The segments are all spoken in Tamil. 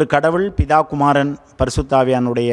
ஒரு கடவுள் பிதா குமாரன் பரிசுத்தாவியானுடைய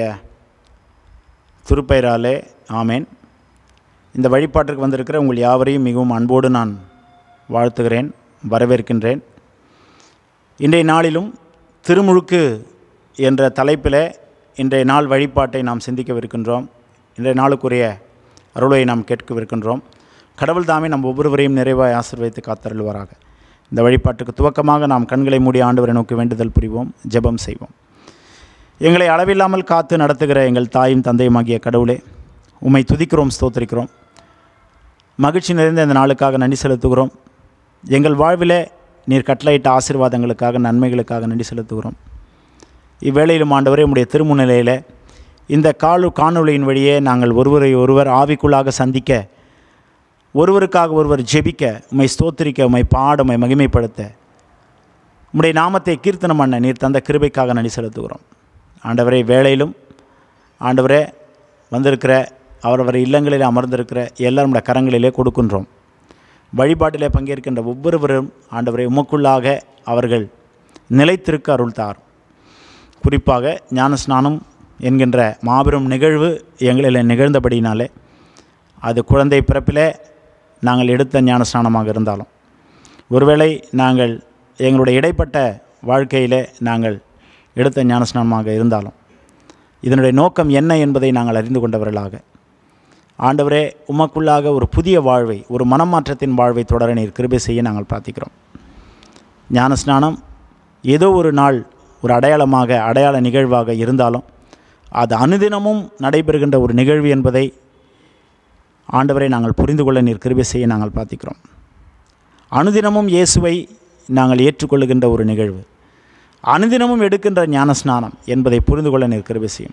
திருப்பெயராலே ஆமேன் இந்த வழிபாட்டிற்கு வந்திருக்கிற உங்கள் யாவரையும் மிகவும் அன்போடு நான் வாழ்த்துகிறேன் வரவேற்கின்றேன் இன்றைய நாளிலும் திருமுழுக்கு என்ற தலைப்பில் இன்றைய நாள் வழிபாட்டை நாம் சிந்திக்கவிருக்கின்றோம் இன்றைய நாளுக்குரிய அருளை நாம் கேட்கவிருக்கின்றோம் கடவுள் தாமே நம் ஒவ்வொருவரையும் நிறைவாய் ஆசீர்வதித்து காத்தருள்வாராக இந்த வழிபாட்டுக்கு துவக்கமாக நாம் கண்களை மூடி ஆண்டவரை நோக்கி வேண்டுதல் புரிவோம் ஜெபம் செய்வோம் எங்களை அளவில்லாமல் காத்து நடத்துகிற எங்கள் தாயும் தந்தையுமாகிய கடவுளே உம்மை துதிக்கிறோம் ஸ்தோத்திரிக்கிறோம் மகிழ்ச்சி நிறைந்த இந்த நாளுக்காக நன்றி செலுத்துகிறோம் எங்கள் வாழ்விலே நீர் கட்டளையிட்ட ஆசீர்வாதங்களுக்காக நன்மைகளுக்காக நன்றி செலுத்துகிறோம் இவ்வேளையிலும் ஆண்டவரே உம்முடைய திருமுன்னிலையில் இந்த காலு காணொளியின் வழியே நாங்கள் ஒருவரை ஒருவர் ஆவிக்குள்ளாக சந்திக்க ஒருவருக்காக ஒருவர் ஜெபிக்க உம்மை ஸ்தோத்திரிக்க உம்மை பாட உம்மை மகிமைப்படுத்த உம்முடைய நாமத்தை கீர்த்தனம் பண்ண நீர் தந்த கிருபைக்காக நன்றி செலுத்துகிறோம் ஆண்டவரே வேளையிலும் ஆண்டவரே வந்திருக்கிற அவரவர் இல்லங்களில் அமர்ந்திருக்கிற எல்லாருடைய கரங்களிலே கொடுக்கின்றோம் வழிபாட்டிலே பங்கேற்கின்ற ஒவ்வொருவரும் ஆண்டவரை உமக்குள்ளாக அவர்கள் நிலைத்திருக்க அருள் தார் குறிப்பாக ஞானஸ்நானம் என்கின்ற மாபெரும் நிகழ்வு எங்களில் நிகழ்ந்தபடினாலே அது குழந்தை பிறப்பிலே நாங்கள் எடுத்த ஞானஸ்நானமாக இருந்தாலும் ஒருவேளை நாங்கள் எங்களுடைய இடைப்பட்ட வாழ்க்கையிலே நாங்கள் எடுத்த ஞானஸ்நானமாக இருந்தாலும் இதனுடைய நோக்கம் என்ன என்பதை நாங்கள் அறிந்து கொண்டவர்களாக ஆண்டவரே உமக்குள்ளாக ஒரு புதிய வாழ்வை ஒரு மனமாற்றத்தின் வாழ்வை தொடர நீர் கிருபை செய்ய நாங்கள் பிரார்த்திக்கிறோம் ஞானஸ்நானம் ஏதோ ஒரு நாள் ஒரு அடையாளமாக அடையாள நிகழ்வாக இருந்தாலும் அது அனுதினமும் நடைபெறுகின்ற ஒரு நிகழ்வு என்பதை ஆண்டவரை நாங்கள் புரிந்து கொள்ள நீர் கிருபை செய்ய நாங்கள் பிரார்த்திக்கிறோம் அனுதினமும் இயேசுவை நாங்கள் ஏற்றுக்கொள்ளுகின்ற ஒரு நிகழ்வு அனுதினமும் எடுக்கின்ற ஞானஸ்நானம் என்பதை புரிந்து கொள்ள நீர் கிருபை செய்யும்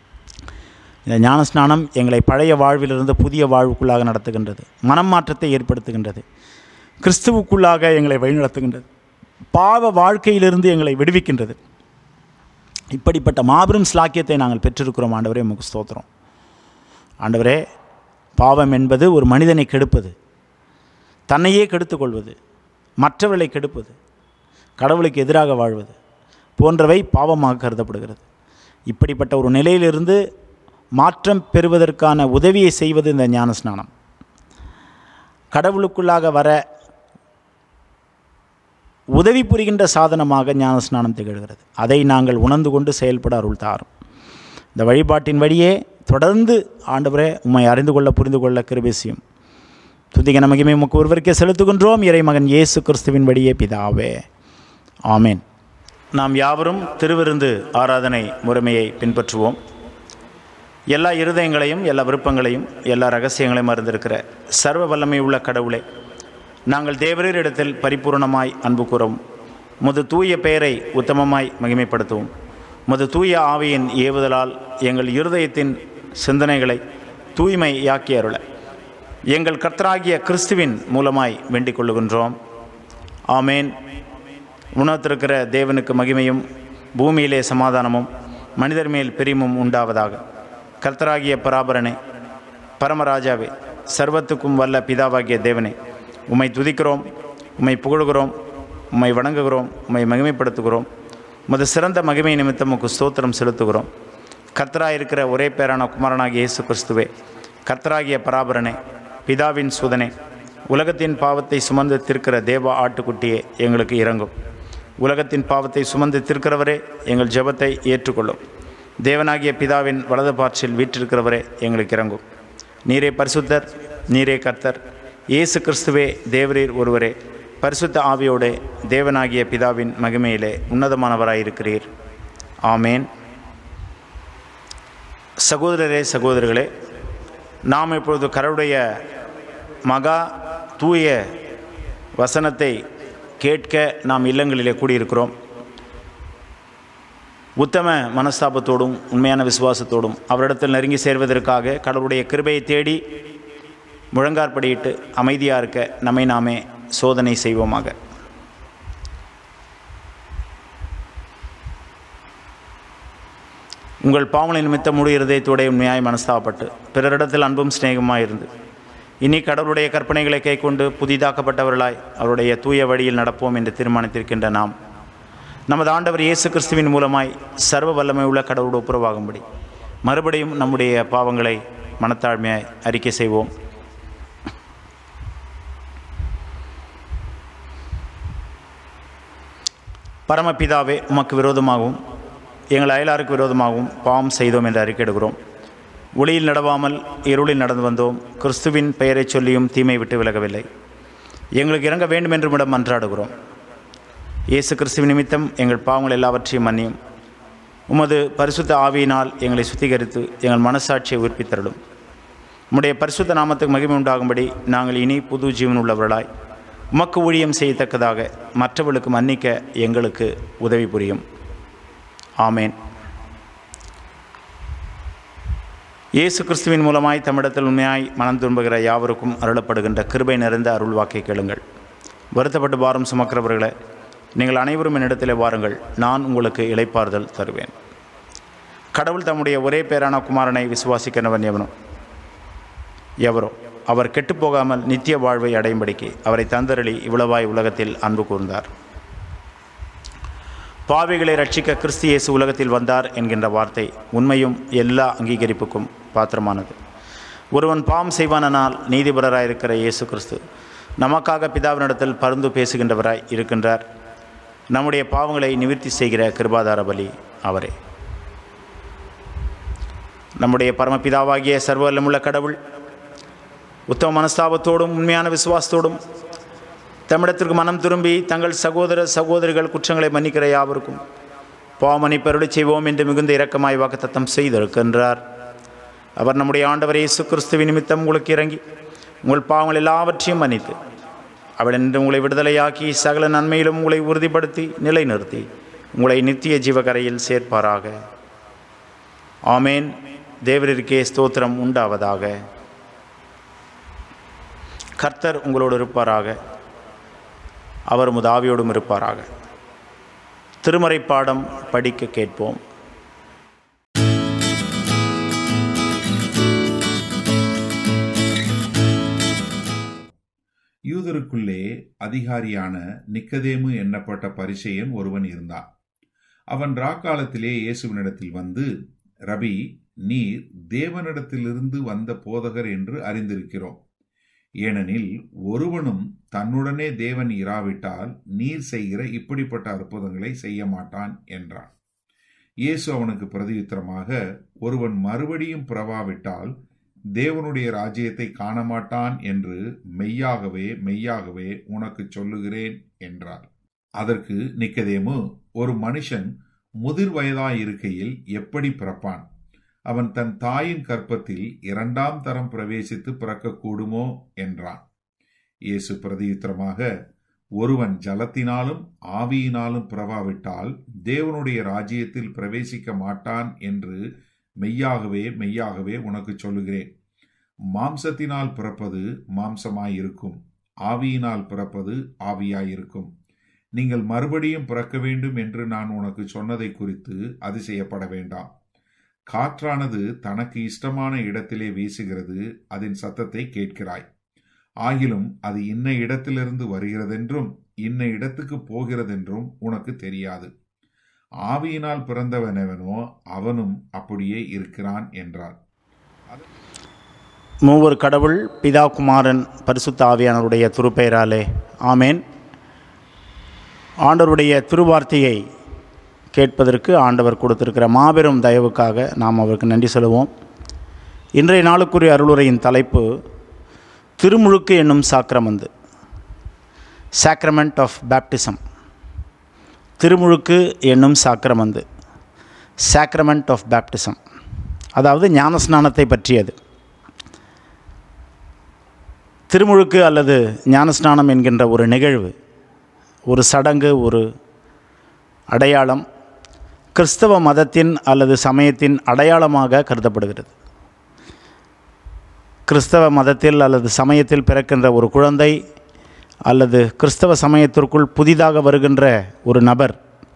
இந்த ஞானஸ்நானம் எங்களை பழைய வாழ்விலிருந்து புதிய வாழ்வுக்குள்ளாக நடத்துகின்றது மனம் மாற்றத்தை ஏற்படுத்துகின்றது கிறிஸ்துவுக்குள்ளாக எங்களை வழிநடத்துகின்றது பாவ வாழ்க்கையிலிருந்து எங்களை விடுவிக்கின்றது இப்படிப்பட்ட மாபெரும் ஸ்லாக்கியத்தை நாங்கள் பெற்றிருக்கிறோம் ஆண்டவரே உமக்கு ஸ்தோத்திரம் ஆண்டவரே பாவம் என்பது ஒரு மனிதனை கெடுப்பது தன்னையே கெடுத்துக்கொள்வது மற்றவர்களை கெடுப்பது கடவுளுக்கு எதிராக வாழ்வது போன்றவை பாவமாக கருதப்படுகிறது இப்படிப்பட்ட ஒரு நிலையிலிருந்து மாற்றம் பெறுவதற்கான உதவியை செய்வது இந்த ஞானஸ்நானம் கடவுளுக்குள்ளாக வர உதவி புரிகின்ற சாதனமாக ஞானஸ்நானம் திகழ்கிறது அதை நாங்கள் உணர்ந்து கொண்டு செயல்பட அருள் தாரும் இந்த வழிபாட்டின் வழியே தொடர்ந்து ஆண்டவரே உம்மை அறிந்து கொள்ள புரிந்து கொள்ள கிருபேசியும் துதிக நமகிமை உமக்கு ஒருவருக்கே செலுத்துகின்றோம் இறைமகன் இயேசு கிறிஸ்துவின் வழியே பிதாவே ஆமேன் நாம் யாவரும் திருவிருந்து ஆராதனை முறைமையை பின்பற்றுவோம் எல்லா இருதயங்களையும் எல்லா விருப்பங்களையும் எல்லா ரகசியங்களையும் அறிந்திருக்கிற சர்வ வல்லமை உள்ள கடவுளே நாங்கள் தேவரீரிடத்தில் பரிபூர்ணமாய் அன்பு கூறவும் முது தூய பெயரை உத்தமமாய் மகிமைப்படுத்தவும் முது தூய ஆவியின் ஏவுதலால் எங்கள் இருதயத்தின் சிந்தனைகளை தூய்மையாக்கி அருள எங்கள் கர்த்தராகிய கிறிஸ்துவின் மூலமாய் வேண்டிக் கொள்ளுகின்றோம் ஆமேன் உணர்த்திருக்கிற தேவனுக்கு மகிமையும் பூமியிலே சமாதானமும் மனிதர் மேல் பிரியமும் உண்டாவதாக கர்த்தராகிய பராபரனே பரமராஜாவே சர்வத்துக்கும் வல்ல பிதாவாகிய தேவனே உம்மை துதிக்கிறோம் உம்மை புகழுகிறோம் உம்மை வணங்குகிறோம் உம்மை மகிமைப்படுத்துகிறோம் உமது சிறந்த மகிமை நிமித்தம் உமக்கு ஸ்தோத்திரம் செலுத்துகிறோம் கர்த்தராக இருக்கிற ஒரே பேரான குமாரனாகிய இயேசு கிறிஸ்துவே கர்த்தராகிய பராபரனே பிதாவின் சுதனே உலகத்தின் பாவத்தை சுமந்து திருக்கிற தேவ ஆட்டுக்குட்டியே எங்களுக்கு இறங்கும் உலகத்தின் பாவத்தை சுமந்து திருக்கிறவரே எங்கள் ஜெபத்தை ஏற்றுக்கொள்ளும் தேவனாகிய பிதாவின் வலது பாற்றில் வீற்றிருக்கிறவரே எங்களுக்கு இறங்கும் நீரே பரிசுத்தர் நீரே கர்த்தர் இயேசு கிறிஸ்துவே தேவரீர் ஒருவரே பரிசுத்த ஆவியோடே தேவனாகிய பிதாவின் மகிமையிலே உன்னதமானவராயிருக்கிறீர் ஆமேன் சகோதரரே சகோதரர்களே நாம் இப்பொழுது கடவுடைய மகா தூய வசனத்தை கேட்க நாம் இல்லங்களிலே கூடியிருக்கிறோம் உத்தம மனஸ்தாபத்தோடும் உண்மையான விசுவாசத்தோடும் அவரிடத்தில் நெருங்கி சேர்வதற்காக கடவுளுடைய கிருபையை தேடி முழங்காற்படியிட்டு அமைதியாக இருக்க நம்மை நாமே சோதனை செய்வோமாக உங்கள் பாவனை நிமித்தம் முழு இருதயத்தோட உண்மையாய் மனஸ்தாபப்பட்டு பிறரிடத்தில் அன்பும் சிநேகமாக இருந்து இனி கடவுளுடைய கற்பனைகளை கைக்கொண்டு புதிதாக்கப்பட்டவர்களாய் அவருடைய தூய வழியில் நடப்போம் என்று தீர்மானித்திருக்கின்ற நாம் நமது ஆண்டவர் இயேசு கிறிஸ்துவின் மூலமாய் சர்வ வல்லமை உள்ள கடவுளோடு ஒப்புரவாகும்படி மறுபடியும் நம்முடைய பாவங்களை மனத்தாழ்மையாய் அறிக்கை செய்வோம் பரமபிதாவே உமக்கு விரோதமாகவும் எங்கள் அயலாருக்கு விரோதமாகவும் பாவம் செய்தோம் என்று அறிக்கையிடுகிறோம் ஒளியில் நடவாமல் இருளில் நடந்து வந்தோம் கிறிஸ்துவின் பெயரைச் சொல்லியும் தீமை விட்டு விலகவில்லை எங்களுக்கு இறங்க வேண்டும் என்று இடம் மன்றாடுகிறோம் இயேசு கிறிஸ்துவின் நிமித்தம் எங்கள் பாவங்கள் எல்லாவற்றையும் மன்னியும் உமது பரிசுத்த ஆவியினால் எங்களை சுத்திகரித்து எங்கள் மனசாட்சியை உயிர்ப்பித்தருளும் உம்முடைய பரிசுத்த நாமத்துக்கு மகிமை உண்டாகும்படி நாங்கள் இனி புது ஜீவன் உள்ளவர்களாய் உமக்கு ஊழியம் செய்யத்தக்கதாக மற்றவர்களுக்கு மன்னிக்க எங்களுக்கு உதவி புரியும் ஆமேன் இயேசு கிறிஸ்துவின் மூலமாய் தமிழத்தில் உண்மையாய் மனம் திரும்புகிற யாவருக்கும் அருளப்படுகின்ற கிருபை நிறைந்த அருள் வாக்கை கேளுங்கள் வருத்தப்பட்டு பாரம் சுமக்கிறவர்களே நீங்கள் அனைவரும் என்னிடத்தில் வாருங்கள் நான் உங்களுக்கு இளைப்பாறுதல் தருவேன் கடவுள் தம்முடைய ஒரே பேரான குமாரனை விசுவாசிக்கிறவன் எவனோ எவரோ அவர் கெட்டுப்போகாமல் நித்திய வாழ்வை அடையும்படிக்கு அவரை தந்தரளி இவ்வளவாய் உலகத்தில் அன்பு கூர்ந்தார் பாவிகளை ரட்சிக்க கிறிஸ்து இயேசு உலகத்தில் வந்தார் என்கின்ற வார்த்தை உண்மையும் எல்லா அங்கீகரிப்புக்கும் பாத்திரமானது ஒருவன் பாவம் செய்வானால் நீதிபரராயிருக்கிற இயேசு கிறிஸ்து நமக்காக பிதாவினிடத்தில் பருந்து பேசுகின்றவராய் இருக்கின்றார் நம்முடைய பாவங்களை நிவர்த்தி செய்கிற கிருபாதார பலி அவரே நம்முடைய பரமபிதாவாகிய சர்வல்லமுள்ள கடவுள் உத்தம மனஸ்தாபத்தோடும் உண்மையான விசுவாசத்தோடும் தமிழத்திற்கு மனம் திரும்பி தங்கள் சகோதர சகோதரிகள் குற்றங்களை மன்னிக்கிற யாவருக்கும் பாவமணி பெருளி செய்வோம் என்று மிகுந்த இரக்கமாய் வாக்குத்தத்தம் செய்திருக்கின்றார் அவர் நம்முடைய ஆண்டவர் இயேசு கிறிஸ்துவின் நிமித்தம் உங்களுக்கு இறங்கி உங்கள் பாவங்கள் எல்லாவற்றையும் மன்னித்து அவள் என்று உங்களை விடுதலையாக்கி சகல நன்மையிலும் உங்களை உறுதிப்படுத்தி நிலைநிறுத்தி உங்களை நித்திய ஜீவகரையில் சேர்ப்பாராக ஆமேன் தேவரிற்கே ஸ்தோத்திரம் உண்டாவதாக கர்த்தர் உங்களோடு இருப்பாராக அவர் முதாவியோடும் இருப்பாராக திருமறை பாடம் படிக்க கேட்போம் யூதருக்குள்ளே அதிகாரியான நிக்கதேமு எண்ணப்பட்ட பரிசெயன் ஒருவன் இருந்தான் அவன் ராக்காலத்திலே இயேசுவினிடத்தில் வந்து ரபி நீர் தேவனிடத்திலிருந்து வந்த போதகர் என்று அறிந்திருக்கிறோம் ஏனெனில் ஒருவனும் தன்னுடனே தேவன் இராவிட்டால் நீர் செய்கிற இப்படிப்பட்ட அற்புதங்களை செய்ய மாட்டான் என்றான் இயேசு அவனுக்கு பிரதியுத்தரமாக ஒருவன் மறுபடியும் பிறவாவிட்டால் தேவனுடைய ராஜ்யத்தை காணமாட்டான் என்று மெய்யாகவே மெய்யாகவே உனக்கு சொல்லுகிறேன் என்றார் அதற்கு நிக்கதேமு ஒரு மனுஷன் முதிர் வயதாயிருக்கையில் எப்படி பிறப்பான் அவன் தன் தாயின் கற்பத்தில் இரண்டாம் தரம் பிரவேசித்து பிறக்கக்கூடுமோ என்றான் இயேசு பிரதியுத்தரமாக ஒருவன் ஜலத்தினாலும் ஆவியினாலும் பிறவாவிட்டால் தேவனுடைய ராஜ்யத்தில் பிரவேசிக்க மாட்டான் என்று மெய்யாகவே மெய்யாகவே உனக்கு சொல்லுகிறேன் மாம்சத்தினால் பிறப்பது மாம்சமாயிருக்கும் ஆவியினால் பிறப்பது ஆவியாயிருக்கும் நீங்கள் மறுபடியும் பிறக்க வேண்டும் என்று நான் உனக்கு சொன்னதை குறித்து அதிசயப்பட வேண்டாம் காற்றானது தனக்கு இஷ்டமான இடத்திலே வீசுகிறது அதன் சத்தத்தை கேட்கிறாய் ஆகிலும் அது இன்ன இடத்திலிருந்து வருகிறதென்றும் இன்ன இடத்துக்கு போகிறதென்றும் உனக்கு தெரியாது ஆவியினால் பிறந்தவனவனோ அவனும் அப்படியே இருக்கிறான் என்றார் மூவர் கடவுள் பிதா குமாரன் பரிசுத்த ஆவியானவருடைய திருப்பெயராலே ஆமேன் ஆண்டவருடைய திருவார்த்தையை கேட்பதற்கு ஆண்டவர் கொடுத்திருக்கிற மாபெரும் தயவுக்காக நாம் அவருக்கு நன்றி சொல்லுவோம் இன்றைய நாளுக்குரிய அருளுரையின் தலைப்பு திருமுழுக்கு என்னும் சாக்கிரமந்து சாக்ரமெண்ட் ஆஃப் பேப்டிசம் திருமுழுக்கு என்னும் சாக்கிரமந்து சாக்ரமெண்ட் ஆஃப் பேப்டிசம் அதாவது ஞானஸ்நானத்தை பற்றியது திருமுழுக்கு அல்லது ஞானஸ்நானம் என்கின்ற ஒரு நிகழ்வு ஒரு சடங்கு ஒரு அடையாளம் கிறிஸ்தவ மதத்தின் அல்லது சமயத்தின் அடையாளமாக கருதப்படுகிறது கிறிஸ்தவ மதத்தில் அல்லது சமயத்தில் பிறக்கின்ற ஒரு குழந்தை அல்லது கிறிஸ்தவ சமயத்திற்குள் புதிதாக வருகின்ற ஒரு நபர்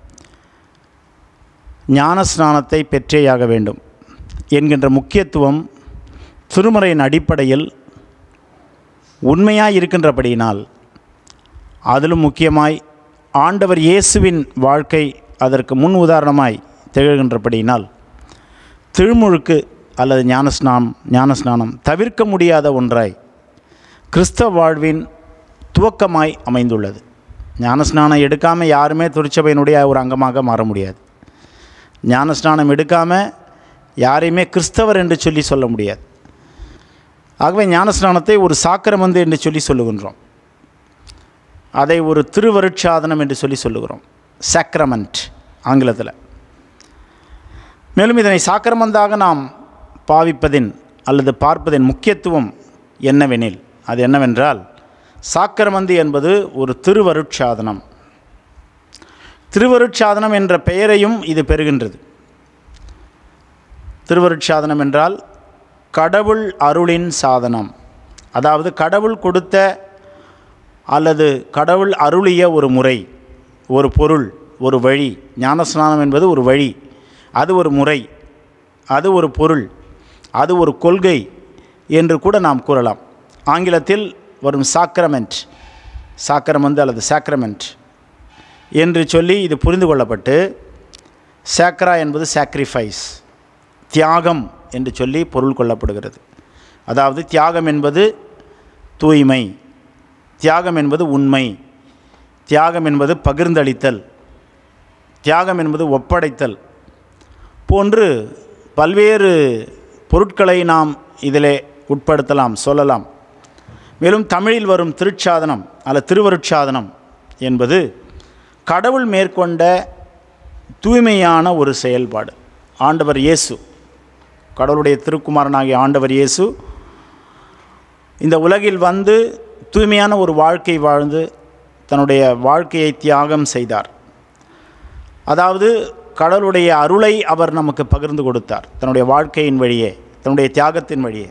ஞான ஸ்நானத்தை பெற்றேயாக வேண்டும் என்கின்ற முக்கியத்துவம் திருமறையின் அடிப்படையில் உண்மையாய் இருக்கின்றபடியினால் அதிலும் முக்கியமாய் ஆண்டவர் இயேசுவின் வாழ்க்கை அதற்கு முன் உதாரணமாய் திகழ்கின்றபடியினால் திருமுழுக்கு அல்லது ஞானஸ்நானம் ஞானஸ்நானம் தவிர்க்க முடியாத ஒன்றாய் கிறிஸ்தவ வாழ்வின் துவக்கமாய் அமைந்துள்ளது ஞானஸ்நானம் எடுக்காமல் யாருமே திருச்சபையினுடைய ஒரு அங்கமாக மாற முடியாது ஞானஸ்நானம் எடுக்காமல் யாரையுமே கிறிஸ்தவர் என்று சொல்லி சொல்ல முடியாது ஆகவே ஞானஸ்நானத்தை ஒரு சாக்கிரமந்து என்று சொல்லி சொல்லுகின்றோம் அதை ஒரு திருவருட்சாதனம் என்று சொல்லி சொல்லுகிறோம் சாக்ரமெண்ட் ஆங்கிலத்தில் மேலும் இதனை சாக்கிரமந்தாக நாம் பாவிப்பதின் அல்லது பார்ப்பதின் முக்கியத்துவம் என்னவெனில் அது என்னவென்றால் சாக்கிரமந்தி என்பது ஒரு திருவருட்சாதனம் திருவருட்சாதனம் என்ற பெயரையும் இது பெறுகின்றது திருவருட்சாதனம் என்றால் கடவுள் அருளின் சாதனம் அதாவது கடவுள் கொடுத்த அல்லது கடவுள் அருளிய ஒரு முறை ஒரு பொருள் ஒரு வழி ஞானஸ்நானம் என்பது ஒரு வழி அது ஒரு முறை அது ஒரு பொருள் அது ஒரு கொள்கை என்று கூட நாம் கூறலாம் ஆங்கிலத்தில் வரும் சாக்ரமெண்ட் சாக்கரமந்து அல்லது சாக்ரமெண்ட் என்று சொல்லி இது புரிந்து கொள்ளப்பட்டு சாக்ரா என்பது சாக்ரிஃபைஸ் தியாகம் என்று சொல்லி பொருள் கொள்ளப்படுகிறது அதாவது தியாகம் என்பது தூய்மை தியாகம் என்பது உண்மை தியாகம் என்பது பகிர்ந்தளித்தல் தியாகம் என்பது ஒப்படைத்தல் போன்று பல்வேறு பொருட்களை நாம் இதிலே உட்படுத்தலாம் சொல்லலாம் மேலும் தமிழில் வரும் திருச்சாதனம் அல்ல திருவருட்சாதனம் என்பது கடவுள் மேற்கொண்ட தூய்மையான ஒரு செயல்பாடு ஆண்டவர் இயேசு கடவுளுடைய திருக்குமாரனாகிய ஆண்டவர் இயேசு இந்த உலகில் வந்து தூய்மையான ஒரு வாழ்க்கை வாழ்ந்து தன்னுடைய வாழ்க்கையை தியாகம் செய்தார் அதாவது கடவுளுடைய அருளை அவர் நமக்கு பகிர்ந்து கொடுத்தார் தன்னுடைய வாழ்க்கையின் வழியே தன்னுடைய தியாகத்தின் வழியே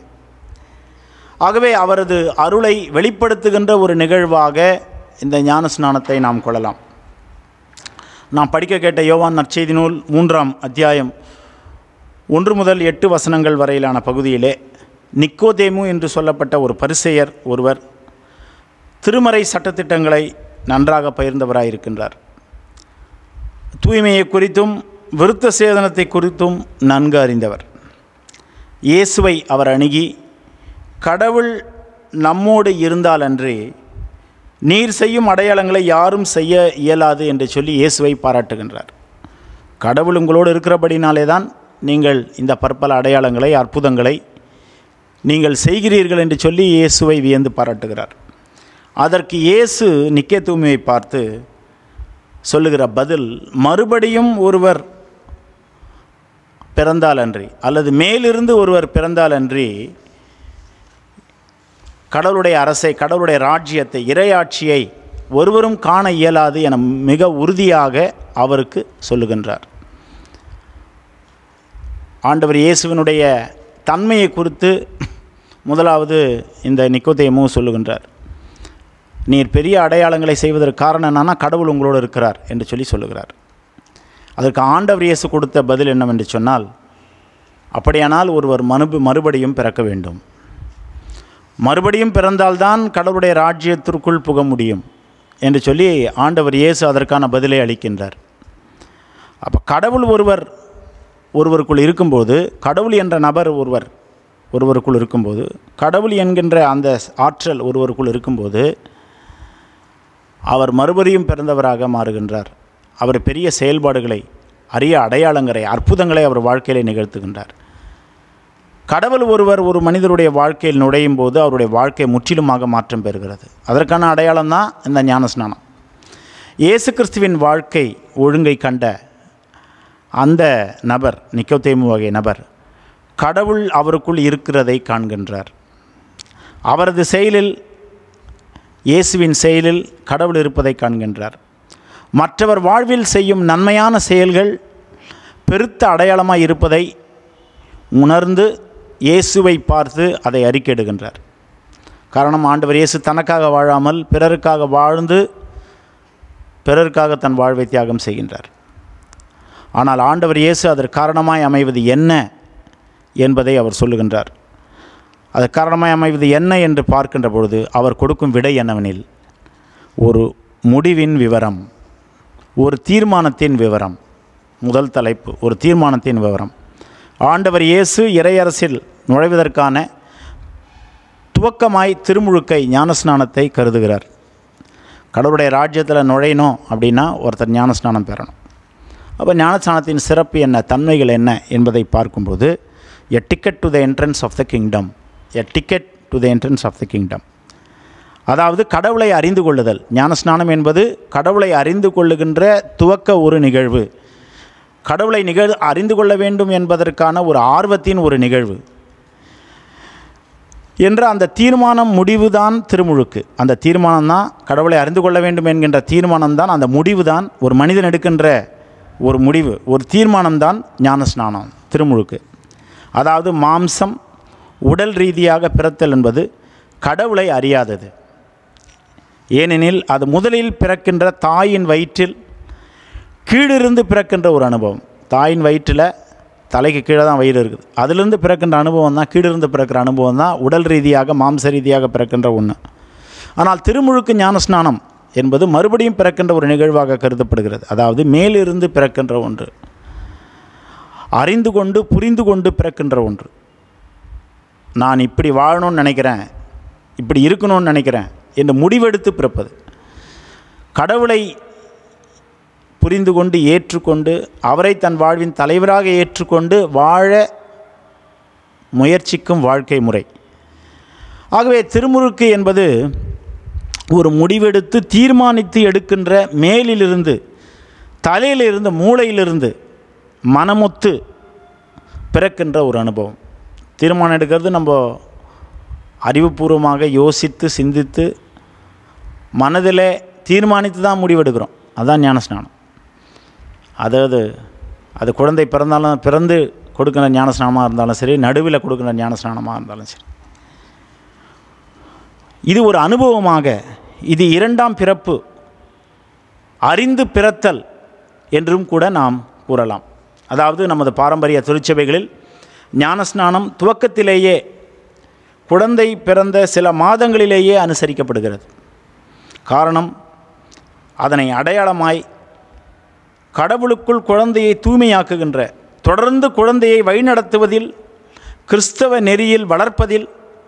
ஆகவே அவரது அருளை வெளிப்படுத்துகின்ற ஒரு நிகழ்வாக இந்த ஞான ஸ்நானத்தை நாம் கொள்ளலாம் நாம் படிக்க கேட்ட யோவான் நற்செய்தி நூல் மூன்றாம் அத்தியாயம் ஒன்று முதல் எட்டு வசனங்கள் வரையிலான பகுதியிலே நிக்கோதேமு என்று சொல்லப்பட்ட ஒரு பரிசெயர் ஒருவர் திருமறை சட்டத்திட்டங்களை நன்றாக பகிர்ந்தவராயிருக்கின்றார் தூய்மையை குறித்தும் விருத்த சேதனத்தை குறித்தும் நன்கு அறிந்தவர் இயேசுவை அவர் அணுகி கடவுள் நம்மோடு இருந்தாலன்றி நீர் செய்யும் அடையாளங்களை யாரும் செய்ய இயலாது என்று சொல்லி இயேசுவை பாராட்டுகின்றார் கடவுள் உங்களோடு இருக்கிறபடினாலே தான் நீங்கள் இந்த பற்பல அடையாளங்களை அற்புதங்களை நீங்கள் செய்கிறீர்கள் என்று சொல்லி இயேசுவை வியந்து பாராட்டுகிறார் அதற்கு இயேசு நிக்கேத்தூமியை பார்த்து சொல்லுகிற பதில் மறுபடியும் ஒருவர் பிறந்தாலன்றி அல்லது மேலிருந்து ஒருவர் பிறந்தாலன்றி கடவுளுடைய அரசை கடவுளுடைய ராஜ்யத்தை இறையாட்சியை ஒருவரும் காண இயலாது என மிக உறுதியாக அவருக்கு சொல்லுகின்றார் ஆண்டவர் இயேசுவினுடைய தன்மையை குறித்து முதலாவது இந்த நிக்கோதேமு சொல்லுகின்றார் நீர் பெரிய அடையாளங்களை செய்வதற்கு காரணம் என்னன்னா கடவுள் உங்களோடு இருக்கிறார் என்று சொல்லி சொல்லுகிறார் அதற்கு ஆண்டவர் இயேசு கொடுத்த பதில் என்னவென்று சொன்னால் அப்படியானால் ஒருவர் மறுபு மறுபடியும் பிறக்க வேண்டும் மறுபடியும் பிறந்தால்தான் கடவுளுடைய ராஜ்யத்திற்குள் புக முடியும் என்று சொல்லி ஆண்டவர் இயேசு அதற்கான பதிலை அளிக்கின்றார் அப்போ கடவுள் ஒருவர் ஒருவருக்குள் இருக்கும்போது கடவுள் என்ற நபர் ஒருவர் ஒருவருக்குள் இருக்கும்போது கடவுள் என்கின்ற அந்த ஆற்றல் ஒருவருக்குள் இருக்கும்போது அவர் மறுபடியும் பிறந்தவராக மாறுகின்றார் அவர் பெரிய செயல்பாடுகளை அரிய அடையாளங்களை அற்புதங்களை அவர் வாழ்க்கையிலே நிகழ்த்துகின்றார் கடவுள் ஒருவர் ஒரு மனிதருடைய வாழ்க்கையில் நுழையும் போது அவருடைய வாழ்க்கை முற்றிலுமாக மாற்றம் பெறுகிறது அதற்கான அடையாளம் தான் இந்த ஞானஸ்நானம் இயேசு கிறிஸ்துவின் வாழ்க்கை ஒழுங்கை கண்ட அந்த நபர் நிக்கோதேமு வகை நபர் கடவுள் அவருக்குள் இருக்கிறதை காண்கின்றார் அவரது செயலில் இயேசுவின் செயலில் கடவுள் இருப்பதை காண்கின்றார் மற்றவர் வாழ்வில் செய்யும் நன்மையான செயல்கள் பெருத்த அடையாளமாக இருப்பதை உணர்ந்து இயேசுவை பார்த்து அதை அறிக்கையிடுகின்றார் காரணம் ஆண்டவர் இயேசு தனக்காக வாழாமல் பிறருக்காக வாழ்ந்து பிறருக்காக தன் வாழ்வை தியாகம் செய்கின்றார் ஆனால் ஆண்டவர் இயேசு அதற்கு காரணமாய் அமைவது என்ன என்பதை அவர் சொல்லுகின்றார் அது காரணமாய் அமைவது என்ன என்று பார்க்கின்ற பொழுது அவர் கொடுக்கும் விடை என்னவெனில் ஒரு முடிவின் விவரம் ஒரு தீர்மானத்தின் விவரம் முதல் தலைப்பு ஒரு தீர்மானத்தின் விவரம் ஆண்டவர் இயேசு இறையரசில் நுழைவதற்கான துவக்கமாய் திருமுழுக்கை ஞானஸ்நானத்தை கருதுகிறார் கடவுளுடைய ராஜ்யத்தில் நுழையணும் அப்படின்னா ஒருத்தர் ஞானஸ்நானம் பெறணும் அப்போ ஞானஸ்நானத்தின் சிறப்பு என்ன தன்மைகள் என்ன என்பதை பார்க்கும்போது a ticket to the entrance of the kingdom a ticket to the entrance of the kingdom அதாவது கடவுளை அறிந்து கொள்ளுதல் ஞானஸ்நானம் என்பது கடவுளை அறிந்து கொள்ளுகின்ற துவக்க ஒரு நிகழ்வு கடவுளை நிகழ் அறிந்து கொள்ள வேண்டும் என்பதற்கான ஒரு ஆர்வத்தின் ஒரு நிகழ்வு என்ற அந்த தீர்மானம் முடிவுதான் திருமுழுக்கு அந்த தீர்மானம் தான் கடவுளை அறிந்து கொள்ள வேண்டும் என்கின்ற தீர்மானம் தான் அந்த முடிவு தான் ஒரு மனிதன் எடுக்கின்ற ஒரு முடிவு ஒரு தீர்மானம் தான் ஞானஸ்நானம் திருமுழுக்கு அதாவது மாம்சம் உடல் ரீதியாக பிறத்தல் என்பது கடவுளை அறியாதது ஏனெனில் அது முதலில் பிறக்கின்ற தாயின் வயிற்றில் கீழிருந்து பிறக்கின்ற ஒரு அனுபவம் தாயின் வயிற்றில் தலைக்கு கீழே தான் வயிறு இருக்குது அதிலிருந்து பிறக்கின்ற அனுபவம் தான் கீழிருந்து பிறக்கிற அனுபவம் தான் உடல் ரீதியாக மாம்ச ரீதியாக பிறக்கின்ற ஒன்று ஆனால் திருமுழுக்கு ஞானஸ்நானம் என்பது மறுபடியும் பிறக்கின்ற ஒரு நிகழ்வாக கருதப்படுகிறது அதாவது மேலிருந்து பிறக்கின்ற ஒன்று அறிந்து கொண்டு புரிந்து கொண்டு பிறக்கின்ற ஒன்று நான் இப்படி வாழணும்னு நினைக்கிறேன் இப்படி இருக்கணும்னு நினைக்கிறேன் என்று முடிவெடுத்து பிறப்பது கடவுளை புரிந்து கொண்டு ஏற்றுக்கொண்டு அவரை தன் வாழ்வின் தலைவராக ஏற்றுக்கொண்டு வாழ முயற்சிக்கும் வாழ்க்கை முறை ஆகவே திருமுழுக்கு என்பது ஒரு முடிவெடுத்து தீர்மானித்து எடுக்கின்ற மேலிலிருந்து தலையிலிருந்து மூளையிலிருந்து மனமொத்து பிறக்கின்ற ஒரு அனுபவம் தீர்மானம் எடுக்கிறது நம்ம அறிவுபூர்வமாக யோசித்து சிந்தித்து மனதில் தீர்மானித்து தான் முடிவெடுக்கிறோம் அதுதான் ஞானஸ்நானம் அதாவது அது குழந்தை பிறந்தாலும் பிறந்து கொடுக்குற ஞானஸ்நானமாக இருந்தாலும் சரி நடுவில் கொடுக்குற ஞானஸ்நானமாக இருந்தாலும் சரி இது ஒரு அனுபவமாக இது இரண்டாம் பிறப்பு அறிந்து பிறத்தல் என்றும் கூட நாம் கூறலாம் அதாவது நமது பாரம்பரிய திருச்சபைகளில் ஞானஸ்நானம் துவக்கத்திலேயே குழந்தை பிறந்த சில மாதங்களிலேயே அனுசரிக்கப்படுகிறது காரணம் அதனை அடையாளமாய் கடவுளுக்குள் குழந்தையை தூய்மையாக்குகின்ற தொடர்ந்து குழந்தையை வழிநடத்துவதில் கிறிஸ்தவ நெறியில் வளர்ப்பதில்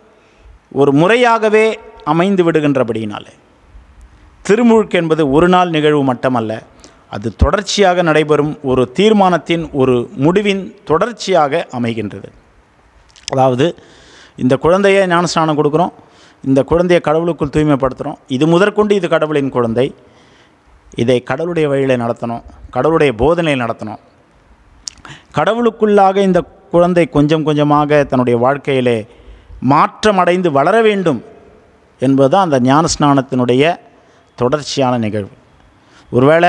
ஒரு முறையாகவே அமைந்து விடுகின்றபடியினாலே திருமுழுக்கு என்பது ஒரு நாள் நிகழ்வு மட்டுமல்ல அது தொடர்ச்சியாக நடைபெறும் ஒரு தீர்மானத்தின் ஒரு முடிவின் தொடர்ச்சியாக அமைகின்றது அதாவது இந்த குழந்தையை ஞானஸ்நானம் கொடுக்குறோம் இந்த குழந்தையை கடவுளுக்குள் தூய்மைப்படுத்துகிறோம் இது முதற்கொண்டு இது கடவுளின் குழந்தை இதை கடவுளுடைய வழியில் நடத்தணும் கடவுளுடைய போதனையில் நடத்தணும் கடவுளுக்குள்ளாக இந்த குழந்தை கொஞ்சம் கொஞ்சமாக தன்னுடைய வாழ்க்கையிலே மாற்றமடைந்து வளர வேண்டும் என்பது அந்த ஞானஸ்நானத்தினுடைய தொடர்ச்சியான நிகழ்வு ஒருவேளை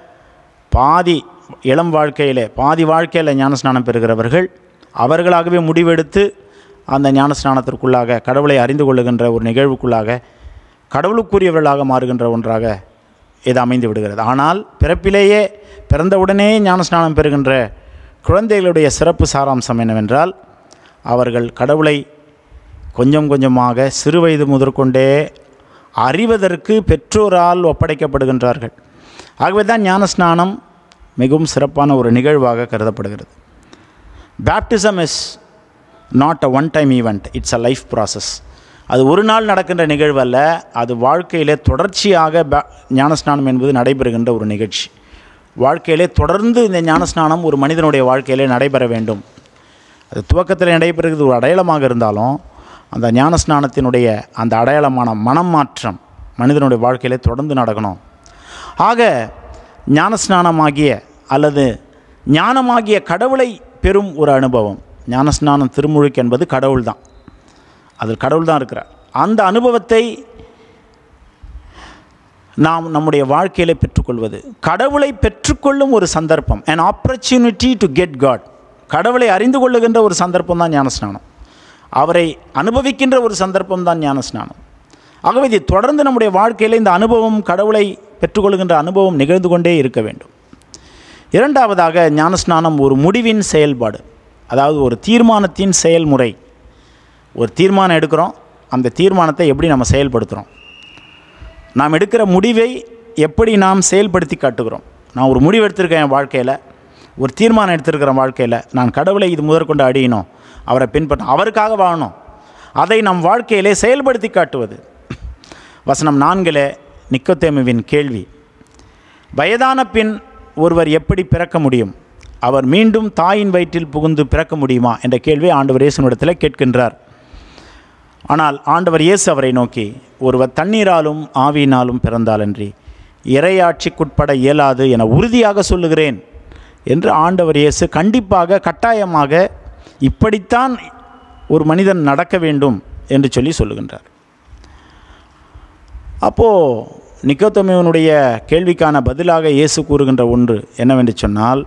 பாதி இளம் வாழ்க்கையிலே பாதி வாழ்க்கையில் ஞானஸ்நானம் பெறுகிறவர்கள் அவர்களாகவே முடிவெடுத்து அந்த ஞானஸ்நானத்திற்குள்ளாக கடவுளை அறிந்து கொள்ளுகின்ற ஒரு நிகழ்வுக்குள்ளாக கடவுளுக்குரியவர்களாக மாறுகின்ற ஒன்றாக இது அமைந்து விடுகிறது ஆனால் பிறப்பிலேயே பிறந்தவுடனே ஞானஸ்நானம் பெறுகின்ற குழந்தைகளுடைய சிறப்பு சாராம்சம் என்னவென்றால் அவர்கள் கடவுளை கொஞ்சம் கொஞ்சமாக சிறு வயது முதற்கொண்டே அறிவதற்கு பெற்றோரால் ஒப்படைக்கப்படுகின்றார்கள் ஆகவே தான் ஞானஸ்நானம் மிகவும் சிறப்பான ஒரு நிகழ்வாக கருதப்படுகிறது baptism is not a one time event it's a life process அது ஒரு நாள் நடக்கின்ற நிகழ்வு அல்ல அது வாழ்க்கையிலே தொடர்ச்சியாக பே ஞானஸ்நானம் என்பது நடைபெறுகின்ற ஒரு நிகழ்ச்சி வாழ்க்கையிலே தொடர்ந்து இந்த ஞானஸ்நானம் ஒரு மனிதனுடைய வாழ்க்கையிலே நடைபெற வேண்டும் அது துவக்கத்தில் நடைபெறுகிறது ஒரு அடையாளமாக இருந்தாலும் அந்த ஞானஸ்நானத்தினுடைய அந்த அடையாளமான மனம் மாற்றம் மனிதனுடைய வாழ்க்கையிலே தொடர்ந்து நடக்கணும் ஆக ஞானஸ்நானமாகிய அல்லது ஞானமாகிய கடவுளை பெறும் ஒரு அனுபவம் ஞானஸ்நானம் திருமுழுக்கு என்பது கடவுள் தான் அதில் கடவுள் தான் இருக்கிறார் அந்த அனுபவத்தை நாம் நம்முடைய வாழ்க்கையில் பெற்றுக்கொள்வது கடவுளை பெற்றுக்கொள்ளும் ஒரு சந்தர்ப்பம் an opportunity to get God கடவுளை அறிந்து கொள்ளுகின்ற ஒரு சந்தர்ப்பம் தான் ஞானஸ்நானம் அவரை அனுபவிக்கின்ற ஒரு சந்தர்ப்பம் தான் ஞானஸ்நானம் ஆகவே இது தொடர்ந்து நம்முடைய வாழ்க்கையில் இந்த அனுபவம் கடவுளை பெற்றுக்கொள்கின்ற அனுபவம் நிகழ்ந்து கொண்டே இருக்க வேண்டும் இரண்டாவதாக ஞானஸ்நானம் ஒரு முடிவின் செயல்பாடு அதாவது ஒரு தீர்மானத்தின் செயல்முறை ஒரு தீர்மானம் எடுக்கிறோம் அந்த தீர்மானத்தை எப்படி நம்ம செயல்படுத்துகிறோம் நாம் எடுக்கிற முடிவை எப்படி நாம் செயல்படுத்தி காட்டுகிறோம் நான் ஒரு முடிவு எடுத்திருக்கேன் என் வாழ்க்கையில் ஒரு தீர்மானம் எடுத்திருக்கிறேன் வாழ்க்கையில் நான் கடவுளை இது முதற்கொண்டு அடியணும் அவரை பின்பற்ற அவருக்காக வாழணும் அதை நம் வாழ்க்கையிலே செயல்படுத்தி காட்டுவது வசனம் நான்கிலே நிக்கோத்தேமுவின் கேள்வி வயதான பின் ஒருவர் எப்படி பிறக்க முடியும் அவர் மீண்டும் தாயின் வயிற்றில் புகுந்து பிறக்க முடியுமா என்ற கேள்வியை ஆண்டவர் இயேசுனிடத்தில் கேட்கின்றார் ஆனால் ஆண்டவர் இயேசு அவரை நோக்கி ஒருவர் தண்ணீராலும் ஆவியினாலும் பிறந்தாலன்றி இறையாட்சிக்குட்பட இயலாது என உறுதியாக சொல்லுகிறேன் என்று ஆண்டவர் இயேசு கண்டிப்பாக கட்டாயமாக இப்படித்தான் ஒரு மனிதன் நடக்க வேண்டும் என்று சொல்லி சொல்லுகின்றார் அப்போது நிக்கோத்தமியனுடைய கேள்விக்கான பதிலாக இயேசு கூறுகின்ற ஒன்று என்னவென்று சொன்னால்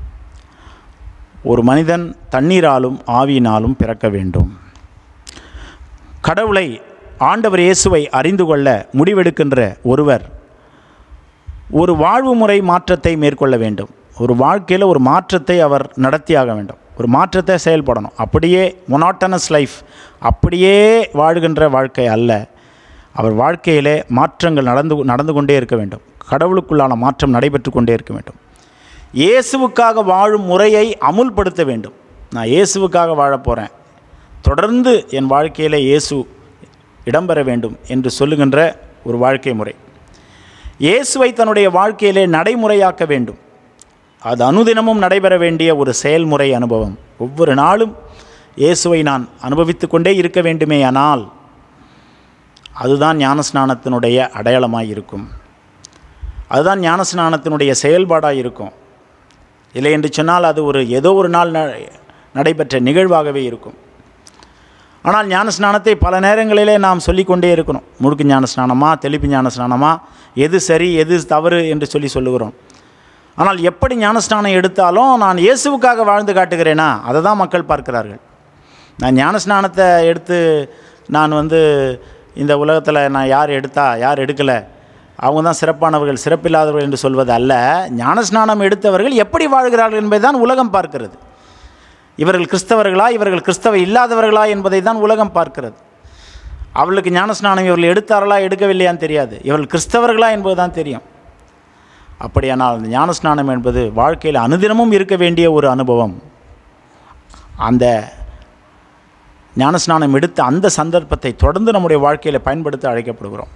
ஒரு மனிதன் தண்ணீராலும் ஆவியினாலும் பிறக்க வேண்டும் கடவுளை ஆண்டவர் இயேசுவை அறிந்து கொள்ள முடிவெடுக்கின்ற ஒருவர் ஒரு வாழ்வு முறை மாற்றத்தை மேற்கொள்ள வேண்டும் ஒரு வாழ்க்கையில் ஒரு மாற்றத்தை அவர் நடத்தியாக வேண்டும் ஒரு மாற்றத்தை செயல்படணும் அப்படியே மொனாட்டனஸ் லைஃப் அப்படியே வாழ்கின்ற வாழ்க்கை அல்ல அவர் வாழ்க்கையிலே மாற்றங்கள் நடந்து நடந்து கொண்டே இருக்க வேண்டும் கடவுளுக்குள்ளான மாற்றம் நடைபெற்று கொண்டே இருக்க வேண்டும் இயேசுவுக்காக வாழும் முறையை அமுல்படுத்த வேண்டும் நான் இயேசுவுக்காக வாழப் போகிறேன் தொடர்ந்து என் வாழ்க்கையில் இயேசு இடம்பெற வேண்டும் என்று சொல்லுகின்ற ஒரு வாழ்க்கை முறை இயேசுவை தன்னுடைய வாழ்க்கையிலே நடைமுறையாக்க வேண்டும் அது அனுதினமும் நடைபெற வேண்டிய ஒரு செயல்முறை அனுபவம் ஒவ்வொரு நாளும் இயேசுவை நான் அனுபவித்து கொண்டே இருக்க வேண்டுமேயானால் அதுதான் ஞானஸ்நானத்தினுடைய அடையாளமாக இருக்கும் அதுதான் ஞானஸ்நானத்தினுடைய செயல்பாடாக இருக்கும் இல்லை என்று சொன்னால் அது ஒரு ஏதோ ஒரு நாள் ந- நடைபெற்ற நிகழ்வாகவே இருக்கும் ஆனால் ஞானஸ்நானத்தை பல நேரங்களிலே நாம் சொல்லிக்கொண்டே இருக்கணும் முழுக்கு ஞானஸ்நானமா தெளிப்பு ஞானஸ்நானமா எது சரி எது தவறு என்று சொல்லி சொல்லுகிறோம் ஆனால் எப்படி ஞானஸ்நானம் எடுத்தாலும் நான் இயேசுவுக்காக வாழ்ந்து காட்டுகிறேனா அதை தான் மக்கள் பார்க்கிறார்கள் நான் ஞானஸ்நானத்தை எடுத்து நான் வந்து இந்த உலகத்தில் நான் யார் எடுத்தா யார் எடுக்கலை அவங்க தான் சிறப்பானவர்கள் சிறப்பில்லாதவர்கள் என்று சொல்வது அல்ல ஞானஸ்நானம் எடுத்தவர்கள் எப்படி வாழ்கிறார்கள் என்பதை தான் உலகம் பார்க்கிறது இவர்கள் கிறிஸ்தவர்களா இவர்கள் கிறிஸ்தவ இல்லாதவர்களா என்பதை தான் உலகம் பார்க்கிறது அவர்களுக்கு ஞானஸ்நானம் இவர்கள் எடுத்தார்களா எடுக்கவில்லையான்னு தெரியாது இவர்கள் கிறிஸ்தவர்களா என்பது தான் தெரியும் அப்படியானால் அந்த ஞானஸ்நானம் என்பது வாழ்க்கையில் அனுதினமும் இருக்க வேண்டிய ஒரு அனுபவம் அந்த ஞானஸ்நானம் எடுத்த அந்த சந்தர்ப்பத்தை தொடர்ந்து நம்முடைய வாழ்க்கையில் பயன்படுத்த அழைக்கப்படுகிறோம்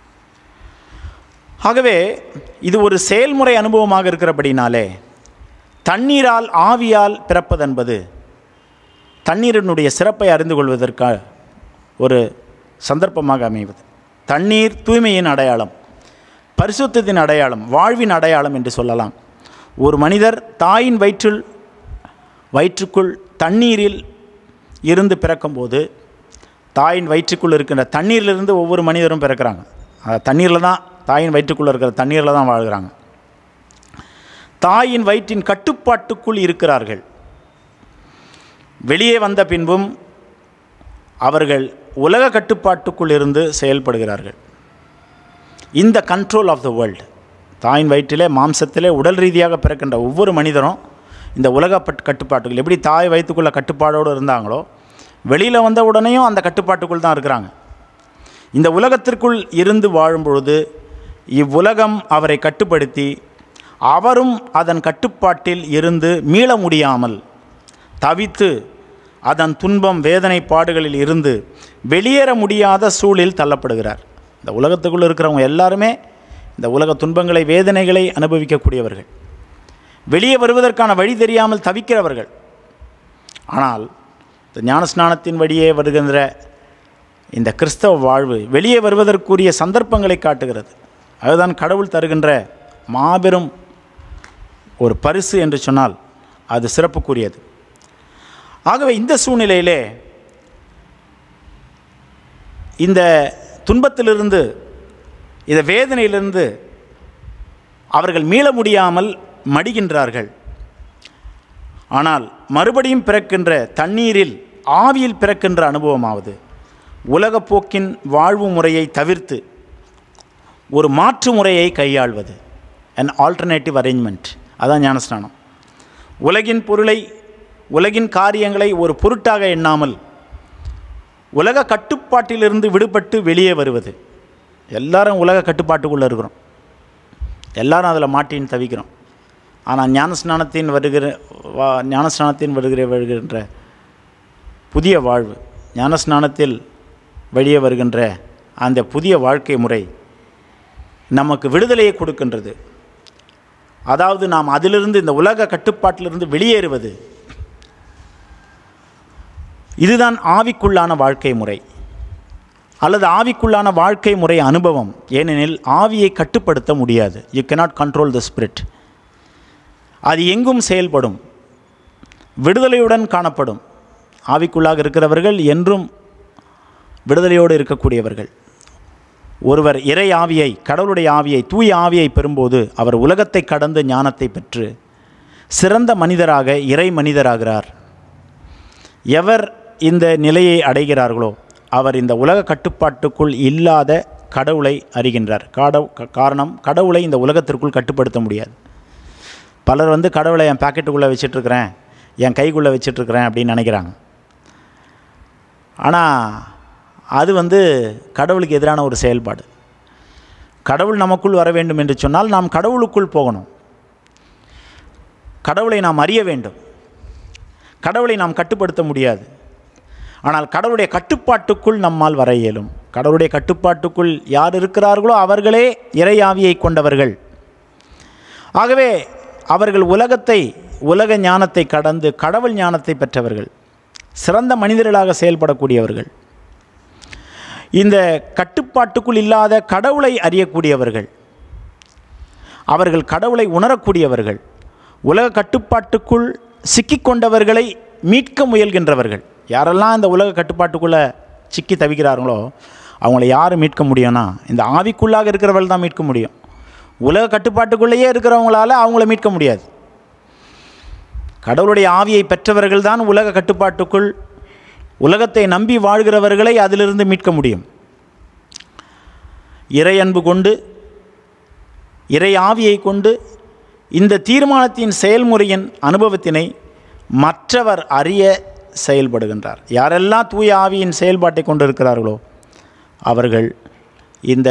ஆகவே இது ஒரு செயல்முறை அனுபவமாக இருக்கிறபடினாலே தண்ணீரால் ஆவியால் பிறப்பதென்பது தண்ணீரினுடைய சிறப்பை அறிந்து கொள்வதற்காக ஒரு சந்தர்ப்பமாக அமைவது தண்ணீர் தூய்மையின் அடையாளம் பரிசுத்தத்தின் அடையாளம் வாழ்வின் அடையாளம் என்று சொல்லலாம் ஒரு மனிதர் தாயின் வயிற்றில் வயிற்றுக்குள் தண்ணீரில் இருந்து பிறக்கும்போது தாயின் வயிற்றுக்குள் இருக்கின்ற தண்ணீரிலிருந்து ஒவ்வொரு மனிதரும் பிறக்கிறாங்க அந்த தண்ணீரில் தான் தாயின் வயிற்றுக்குள்ளே இருக்கிற தண்ணீரில் தான் வாழ்கிறாங்க தாயின் வயிற்றின் கட்டுப்பாட்டுக்குள் இருக்கிறார்கள் வெளியே வந்த பின்பும் அவர்கள் உலக கட்டுப்பாட்டுக்குள் இருந்து செயல்படுகிறார்கள் இந்த கண்ட்ரோல் ஆஃப் த வேர்ல்டு தாயின் வயிற்றிலே மாம்சத்திலே உடல் ரீதியாக பிறக்கின்ற ஒவ்வொரு மனிதரும் இந்த உலக பட் கட்டுப்பாட்டுகள் எப்படி தாய் வயிற்றுக்குள்ள கட்டுப்பாடோடு இருந்தாங்களோ வெளியில் வந்த உடனேயும் அந்த கட்டுப்பாட்டுக்குள் தான் இருக்கிறாங்க இந்த உலகத்திற்குள் இருந்து வாழும் பொழுது இவ்வுலகம் அவரை கட்டுப்படுத்தி அவரும் அதன் கட்டுப்பாட்டில் இருந்து மீள முடியாமல் தவித்து அதன் துன்பம் வேதனை பாடுகளில் இருந்து வெளியேற முடியாத சூழலில் தள்ளப்படுகிறார் இந்த உலகத்துக்குள்ளே இருக்கிறவங்க எல்லாருமே இந்த உலக துன்பங்களை வேதனைகளை அனுபவிக்கக்கூடியவர்கள் வெளியே வருவதற்கான வழி தெரியாமல் தவிக்கிறவர்கள் ஆனால் இந்த ஞானஸ்நானத்தின் வழியே வருகின்ற இந்த கிறிஸ்தவ வாழ்வு வெளியே வருவதற்குரிய சந்தர்ப்பங்களை காட்டுகிறது அதுதான் கடவுள் தருகின்ற மாபெரும் ஒரு பரிசு என்று சொன்னால் அது சிறப்புக்குரியது ஆகவே இந்த சூழ்நிலையிலே இந்த துன்பத்திலிருந்து இந்த வேதனையிலிருந்து அவர்கள் மீள முடியாமல் மடிகின்றார்கள் ஆனால் மறுபடியும் பிறக்கின்ற தண்ணீரில் ஆவியில் பிறக்கின்ற அனுபவமாவது உலகப் போக்கின் வாழ்வு முறையை தவிர்த்து ஒரு மாற்று முறையை கையாள்வது an ஆல்டர்னேட்டிவ் அரேஞ்ச்மெண்ட் அதான் ஞானஸ்நானம் உலகின் பொருளை உலகின் காரியங்களை ஒரு பொருட்டாக எண்ணாமல் உலக கட்டுப்பாட்டிலிருந்து விடுபட்டு வெளியே வருவது எல்லாரும் உலக கட்டுப்பாட்டுக்குள்ளே இருக்கிறோம் எல்லாரும் அதில் மாட்டின்னு தவிக்கிறோம் ஆனால் ஞானஸ்நானத்தின் வருகிற வா ஞானஸ்நானத்தின் வருகிற வருகின்ற புதிய வாழ்வு ஞானஸ்நானத்தில் வெளியே வருகின்ற அந்த புதிய வாழ்க்கை முறை நமக்கு விடுதலையை கொடுக்கின்றது அதாவது நாம் அதிலிருந்து இந்த உலக கட்டுப்பாட்டிலிருந்து வெளியேறுவது இதுதான் ஆவிக்குள்ளான வாழ்க்கை முறை அல்லது ஆவிக்குள்ளான வாழ்க்கை முறை அனுபவம் ஏனெனில் ஆவியை கட்டுப்படுத்த முடியாது you cannot control the spirit அது எங்கும் செயல்படும் விடுதலையுடன் காணப்படும் ஆவிக்குள்ளாக இருக்கிறவர்கள் என்றும் விடுதலையோடு இருக்கக்கூடியவர்கள் ஒருவர் இறை ஆவியை கடவுளுடைய ஆவியை தூய ஆவியை பெறும்போது அவர் உலகத்தை கடந்து ஞானத்தை பெற்று சிறந்த மனிதராக இறை மனிதராகிறார் எவர் இந்த நிலையை அடைகிறார்களோ அவர் இந்த உலக கட்டுப்பாட்டுக்குள் இல்லாத கடவுளை அறிகின்றார் காடவ் க- காரணம் கடவுளை இந்த உலகத்திற்குள் கட்டுப்படுத்த முடியாது பலர் வந்து கடவுளை என் பாக்கெட்டுக்குள்ளே வச்சிட்ருக்கிறேன் என் கைக்குள்ளே வச்சிட்ருக்கிறேன் அப்படின்னு நினைக்கிறாங்க ஆனால் அது வந்து கடவுளுக்கு எதிரான ஒரு செயல்பாடு கடவுள் நமக்குள் வர வேண்டும் என்று சொன்னால் நாம் கடவுளுக்குள் போகணும் கடவுளை நாம் அறிய வேண்டும் கடவுளை நாம் கட்டுப்படுத்த முடியாது ஆனால் கடவுளுடைய கட்டுப்பாட்டுக்குள் நம்மால் வர இயலும் கடவுளுடைய கட்டுப்பாட்டுக்குள் யார் இருக்கிறார்களோ அவர்களே இறையாவியை கொண்டவர்கள் ஆகவே அவர்கள் உலகத்தை உலக ஞானத்தை கடந்து கடவுள் ஞானத்தை பெற்றவர்கள் சிறந்த மனிதர்களாக செயல்படக்கூடியவர்கள் இந்த கட்டுப்பாட்டுக்குள் இல்லாத கடவுளை அறியக்கூடியவர்கள் அவர்கள் கடவுளை உணரக்கூடியவர்கள் உலக கட்டுப்பாட்டுக்குள் சிக்கிக்கொண்டவர்களை மீட்க முயல்கின்றவர்கள் யாரெல்லாம் இந்த உலக கட்டுப்பாட்டுக்குள்ளே சிக்கி தவிக்கிறார்களோ அவங்கள யார் மீட்க முடியும்னா இந்த ஆவிக்குள்ளாக இருக்கிறவர்கள் தான் மீட்க முடியும் உலக கட்டுப்பாட்டுக்குள்ளேயே இருக்கிறவங்களால அவங்கள மீட்க முடியாது கடவுளுடைய ஆவியை பெற்றவர்கள் தான் உலக கட்டுப்பாட்டுக்குள் உலகத்தை நம்பி வாழ்கிறவர்களை அதிலிருந்து மீட்க முடியும் இறை அன்பு கொண்டு இறை ஆவியை கொண்டு இந்த தீர்மானத்தின் செயல்முறையின் அனுபவத்தினை மற்றவர் அறிய செயல்படுகின்றார் யாரெல்லாம் தூய ஆவியின் செயல்பாட்டை கொண்டிருக்கிறார்களோ அவர்கள் இந்த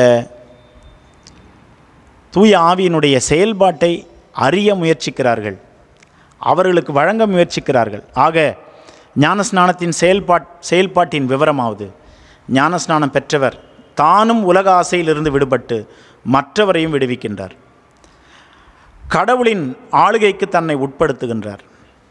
தூய ஆவியினுடைய செயல்பாட்டை அறிய முயற்சிக்கிறார்கள் அவர்களுக்கு வழங்க முயற்சிக்கிறார்கள் ஆக ஞானஸ்நானத்தின் செயல்பாட் செயல்பாட்டின் விவரமாவது ஞானஸ்நானம் பெற்றவர் தானும் உலக ஆசையிலிருந்து விடுபட்டு மற்றவரையும் விடுவிக்கின்றார் கடவுளின் ஆளுகைக்கு தன்னை உட்படுத்துகின்றார்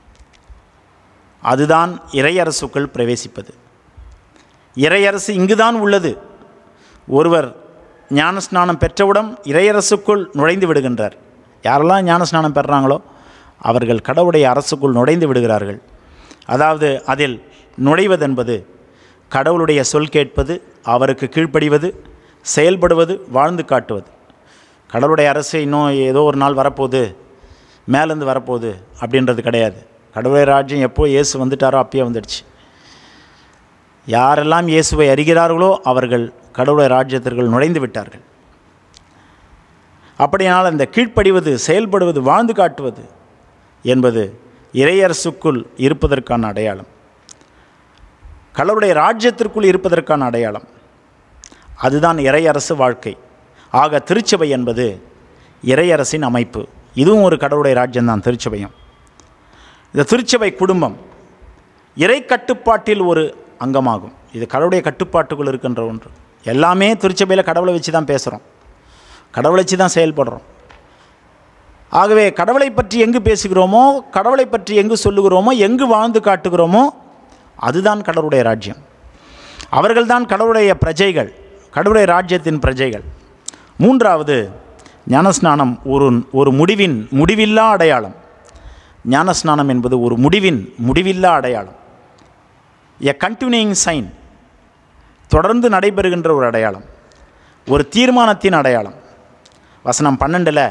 அதுதான் இறையரசுக்குள் பிரவேசிப்பது இறையரசு இங்குதான் உள்ளது ஒருவர் ஞானஸ்நானம் பெற்றவுடன் இறையரசுக்குள் நுழைந்து விடுகின்றார் யாரெல்லாம் ஞானஸ்நானம் பெறுறாங்களோ அவர்கள் கடவுளுடைய அரசுக்குள் நுழைந்து விடுகிறார்கள் அதாவது அதில் நுழைவதென்பது கடவுளுடைய சொல் கேட்பது அவருக்கு கீழ்ப்படிவது செயல்படுவது வாழ்ந்து காட்டுவது கடவுளுடைய அரசு இன்னும் ஏதோ ஒரு நாள் வரப்போகுது மேலேருந்து வரப்போகுது அப்படின்றது கிடையாது கடவுளுடைய ராஜ்யம் எப்போ இயேசு வந்துட்டாரோ அப்பயே வந்துடுச்சு யாரெல்லாம் இயேசுவை அறிகிறார்களோ அவர்கள் கடவுளுடைய ராஜ்யத்திற்குள் நுழைந்து விட்டார்கள் அப்படியானால் இந்த கீழ்ப்படிவது செயல்படுவது வாழ்ந்து காட்டுவது என்பது இறையரசுக்குள் இருப்பதற்கான அடையாளம் கடவுளுடைய ராஜ்யத்திற்குள் இருப்பதற்கான அடையாளம் அதுதான் இறையரசு வாழ்க்கை ஆக திருச்சபை என்பது இறையரசின் அமைப்பு இதுவும் ஒரு கடவுளுடைய ராஜ்யம்தான் திருச்சபையும் இந்த திருச்சபை குடும்பம் இறை கட்டுப்பாட்டில் ஒரு அங்கமாகும் இது கடவுளுடைய கட்டுப்பாட்டுக்குள் இருக்கின்ற ஒன்று எல்லாமே திருச்சபையில் கடவுளை வச்சு தான் பேசுகிறோம் கடவுளை வச்சு தான் செயல்படுறோம் ஆகவே கடவுளை பற்றி எங்கு பேசுகிறோமோ கடவுளை பற்றி எங்கு சொல்லுகிறோமோ எங்கு வாழ்ந்து காட்டுகிறோமோ அதுதான் கடவுளுடைய ராஜ்யம் அவர்கள்தான் கடவுளுடைய பிரஜைகள் கடவுளுடைய ராஜ்யத்தின் பிரஜைகள் மூன்றாவது ஞானஸ்நானம் ஒரு ஒரு முடிவின் முடிவில்லா அடையாளம் ஞானஸ்நானம் என்பது ஒரு முடிவின் முடிவில்லா அடையாளம் எ கண்டினியூயிங் சைன் தொடர்ந்து நடைபெறுகின்ற ஒரு அடையாளம் ஒரு தீர்மானத்தின் அடையாளம் வசனம் பன்னெண்டில்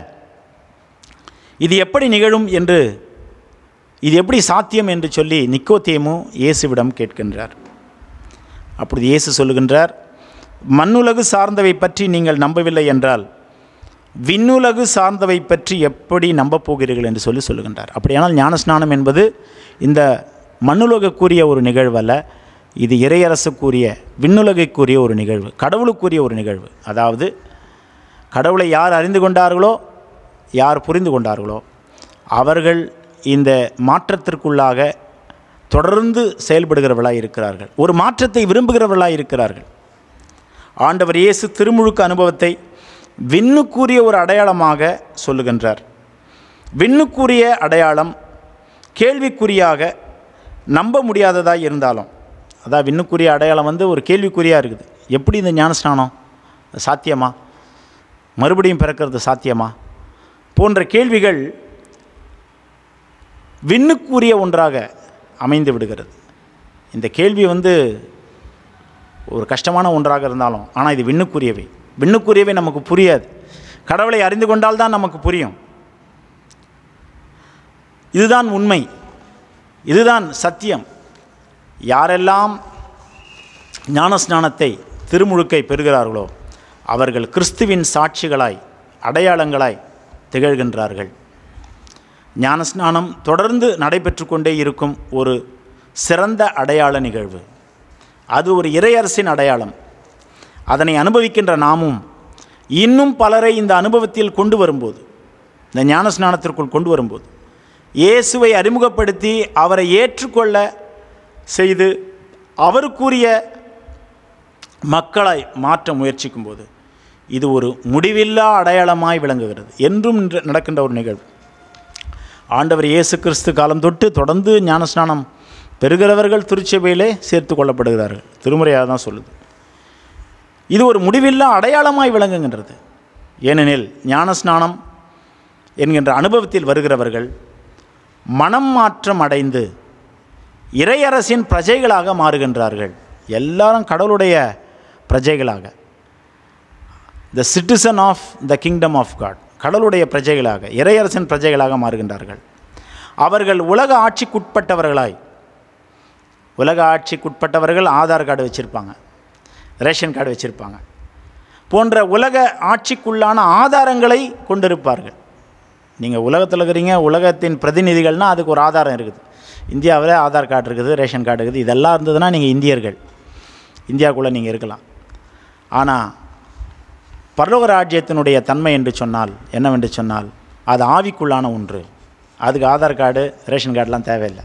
இது எப்படி நிகழும் என்று இது எப்படி சாத்தியம் என்று சொல்லி நிக்கோத்தேமு இயேசுவிடம் கேட்கின்றார் அப்பொழுது இயேசு சொல்லுகின்றார் மண்ணுலகு சார்ந்தவை பற்றி நீங்கள் நம்பவில்லை என்றால் விண்ணுலகு சார்ந்தவை பற்றி எப்படி நம்பப் போகிறீர்கள் என்று சொல்லி சொல்லுகின்றார் அப்படியானால் ஞானஸ்நானம் என்பது இந்த மண்ணுலகுக்குரிய ஒரு நிகழ்வல்ல இது இறையரசுக்குரிய விண்ணுலகைக்குரிய ஒரு நிகழ்வு கடவுளுக்குரிய ஒரு நிகழ்வு அதாவது கடவுளை யார் அறிந்து கொண்டார்களோ யார் புரிந்து கொண்டார்களோ அவர்கள் இந்த மாற்றத்திற்குள்ளாக தொடர்ந்து செயல்படுகிறவர்களாக இருக்கிறார்கள் ஒரு மாற்றத்தை விரும்புகிறவர்களாக இருக்கிறார்கள் ஆண்டவர் இயேசு திருமுழுக்கு அனுபவத்தை விண்ணுக்குரிய ஒரு அடையாளமாக சொல்லுகின்றார் விண்ணுக்குரிய அடையாளம் கேள்விக்குறியாக நம்ப முடியாததாக இருந்தாலும் அதான் விண்ணுக்குரிய அடையாளம் வந்து ஒரு கேள்விக்குறியாக இருக்குது எப்படி இந்த ஞானஸ்நானம் சாத்தியமா மறுபடியும் பிறக்கிறது சாத்தியமா போன்ற கேள்விகள் விண்ணுக்குரிய ஒன்றாக அமைந்து விடுகிறது இந்த கேள்வி வந்து ஒரு கஷ்டமான ஒன்றாக இருந்தாலும் ஆனால் இது விண்ணுக்குரியவை விண்ணுக்குரியவை நமக்கு புரியாது கடவுளை அறிந்து கொண்டால் தான் நமக்கு புரியும் இதுதான் உண்மை இதுதான் சத்தியம் யாரெல்லாம் ஞானஸ்நானத்தை திருமுழுக்கை பெறுகிறார்களோ அவர்கள் கிறிஸ்துவின் சாட்சிகளாய் அடையாளங்களாய் திகழ்கின்றார்கள் ஞானஸ்நானம் தொடர்ந்து நடைபெற்று கொண்டே இருக்கும் ஒரு சிறந்த அடையாள நிகழ்வு அது ஒரு இறையரசின் அடையாளம் அதனை அனுபவிக்கின்ற நாமும் இன்னும் பலரை இந்த அனுபவத்தில் கொண்டு வரும்போது இந்த ஞானஸ்நானத்திற்குள் கொண்டு வரும்போது இயேசுவை அறிமுகப்படுத்தி அவரை ஏற்றுக்கொள்ள செய்து அவருக்குரிய மக்களாய் மாற்ற முயற்சிக்கும்போது இது ஒரு முடிவில்லா அடையாளமாய் விளங்குகிறது என்றும் நின்று- நடக்கின்ற ஒரு நிகழ்வு ஆண்டவர் இயேசு கிறிஸ்து காலம் தொட்டு தொடர்ந்து ஞானஸ்நானம் பெறுகிறவர்கள் திருச்சபையிலே சேர்த்து கொள்ளப்படுகிறார்கள் திருமுறையாக தான் சொல்லுது இது ஒரு முடிவில்லா அடையாளமாய் விளங்குகின்றது ஏனெனில் ஞானஸ்நானம் என்கின்ற அனுபவத்தில் வருகிறவர்கள் மனம் மாற்றம் அடைந்து இறையரசின் பிரஜைகளாக மாறுகின்றார்கள் எல்லாரும் கடவுளுடைய பிரஜைகளாக the citizen of the kingdom of God கடவுளுடைய பிரஜைகளாக இறையரசின் பிரஜைகளாக மாறுகின்றார்கள் அவர்கள் உலக ஆட்சிக்குட்பட்டவர்களாய் உலக ஆட்சிக்குட்பட்டவர்கள் ஆதார் கார்டு வச்சுருப்பாங்க ரேஷன் கார்டு வச்சுருப்பாங்க போன்ற உலக ஆட்சிக்குள்ளான ஆதாரங்களை கொண்டிருப்பார்கள் நீங்கள் உலகத்தில் இருக்கிறீங்க உலகத்தின் பிரதிநிதிகள்னால் அதுக்கு ஒரு ஆதாரம் இருக்குது இந்தியாவில் ஆதார் கார்டு இருக்குது ரேஷன் கார்டு இருக்குது இதெல்லாம் இருந்ததுன்னா நீங்கள் இந்தியர்கள் இந்தியாவுக்குள்ளே நீங்கள் இருக்கலாம் ஆனால் பரலோக ராஜ்யத்தினுடைய தன்மை என்று சொன்னால் என்னவென்று சொன்னால் அது ஆவிக்குள்ளான ஒன்று அதுக்கு ஆதார் கார்டு ரேஷன் கார்டெலாம் தேவையில்லை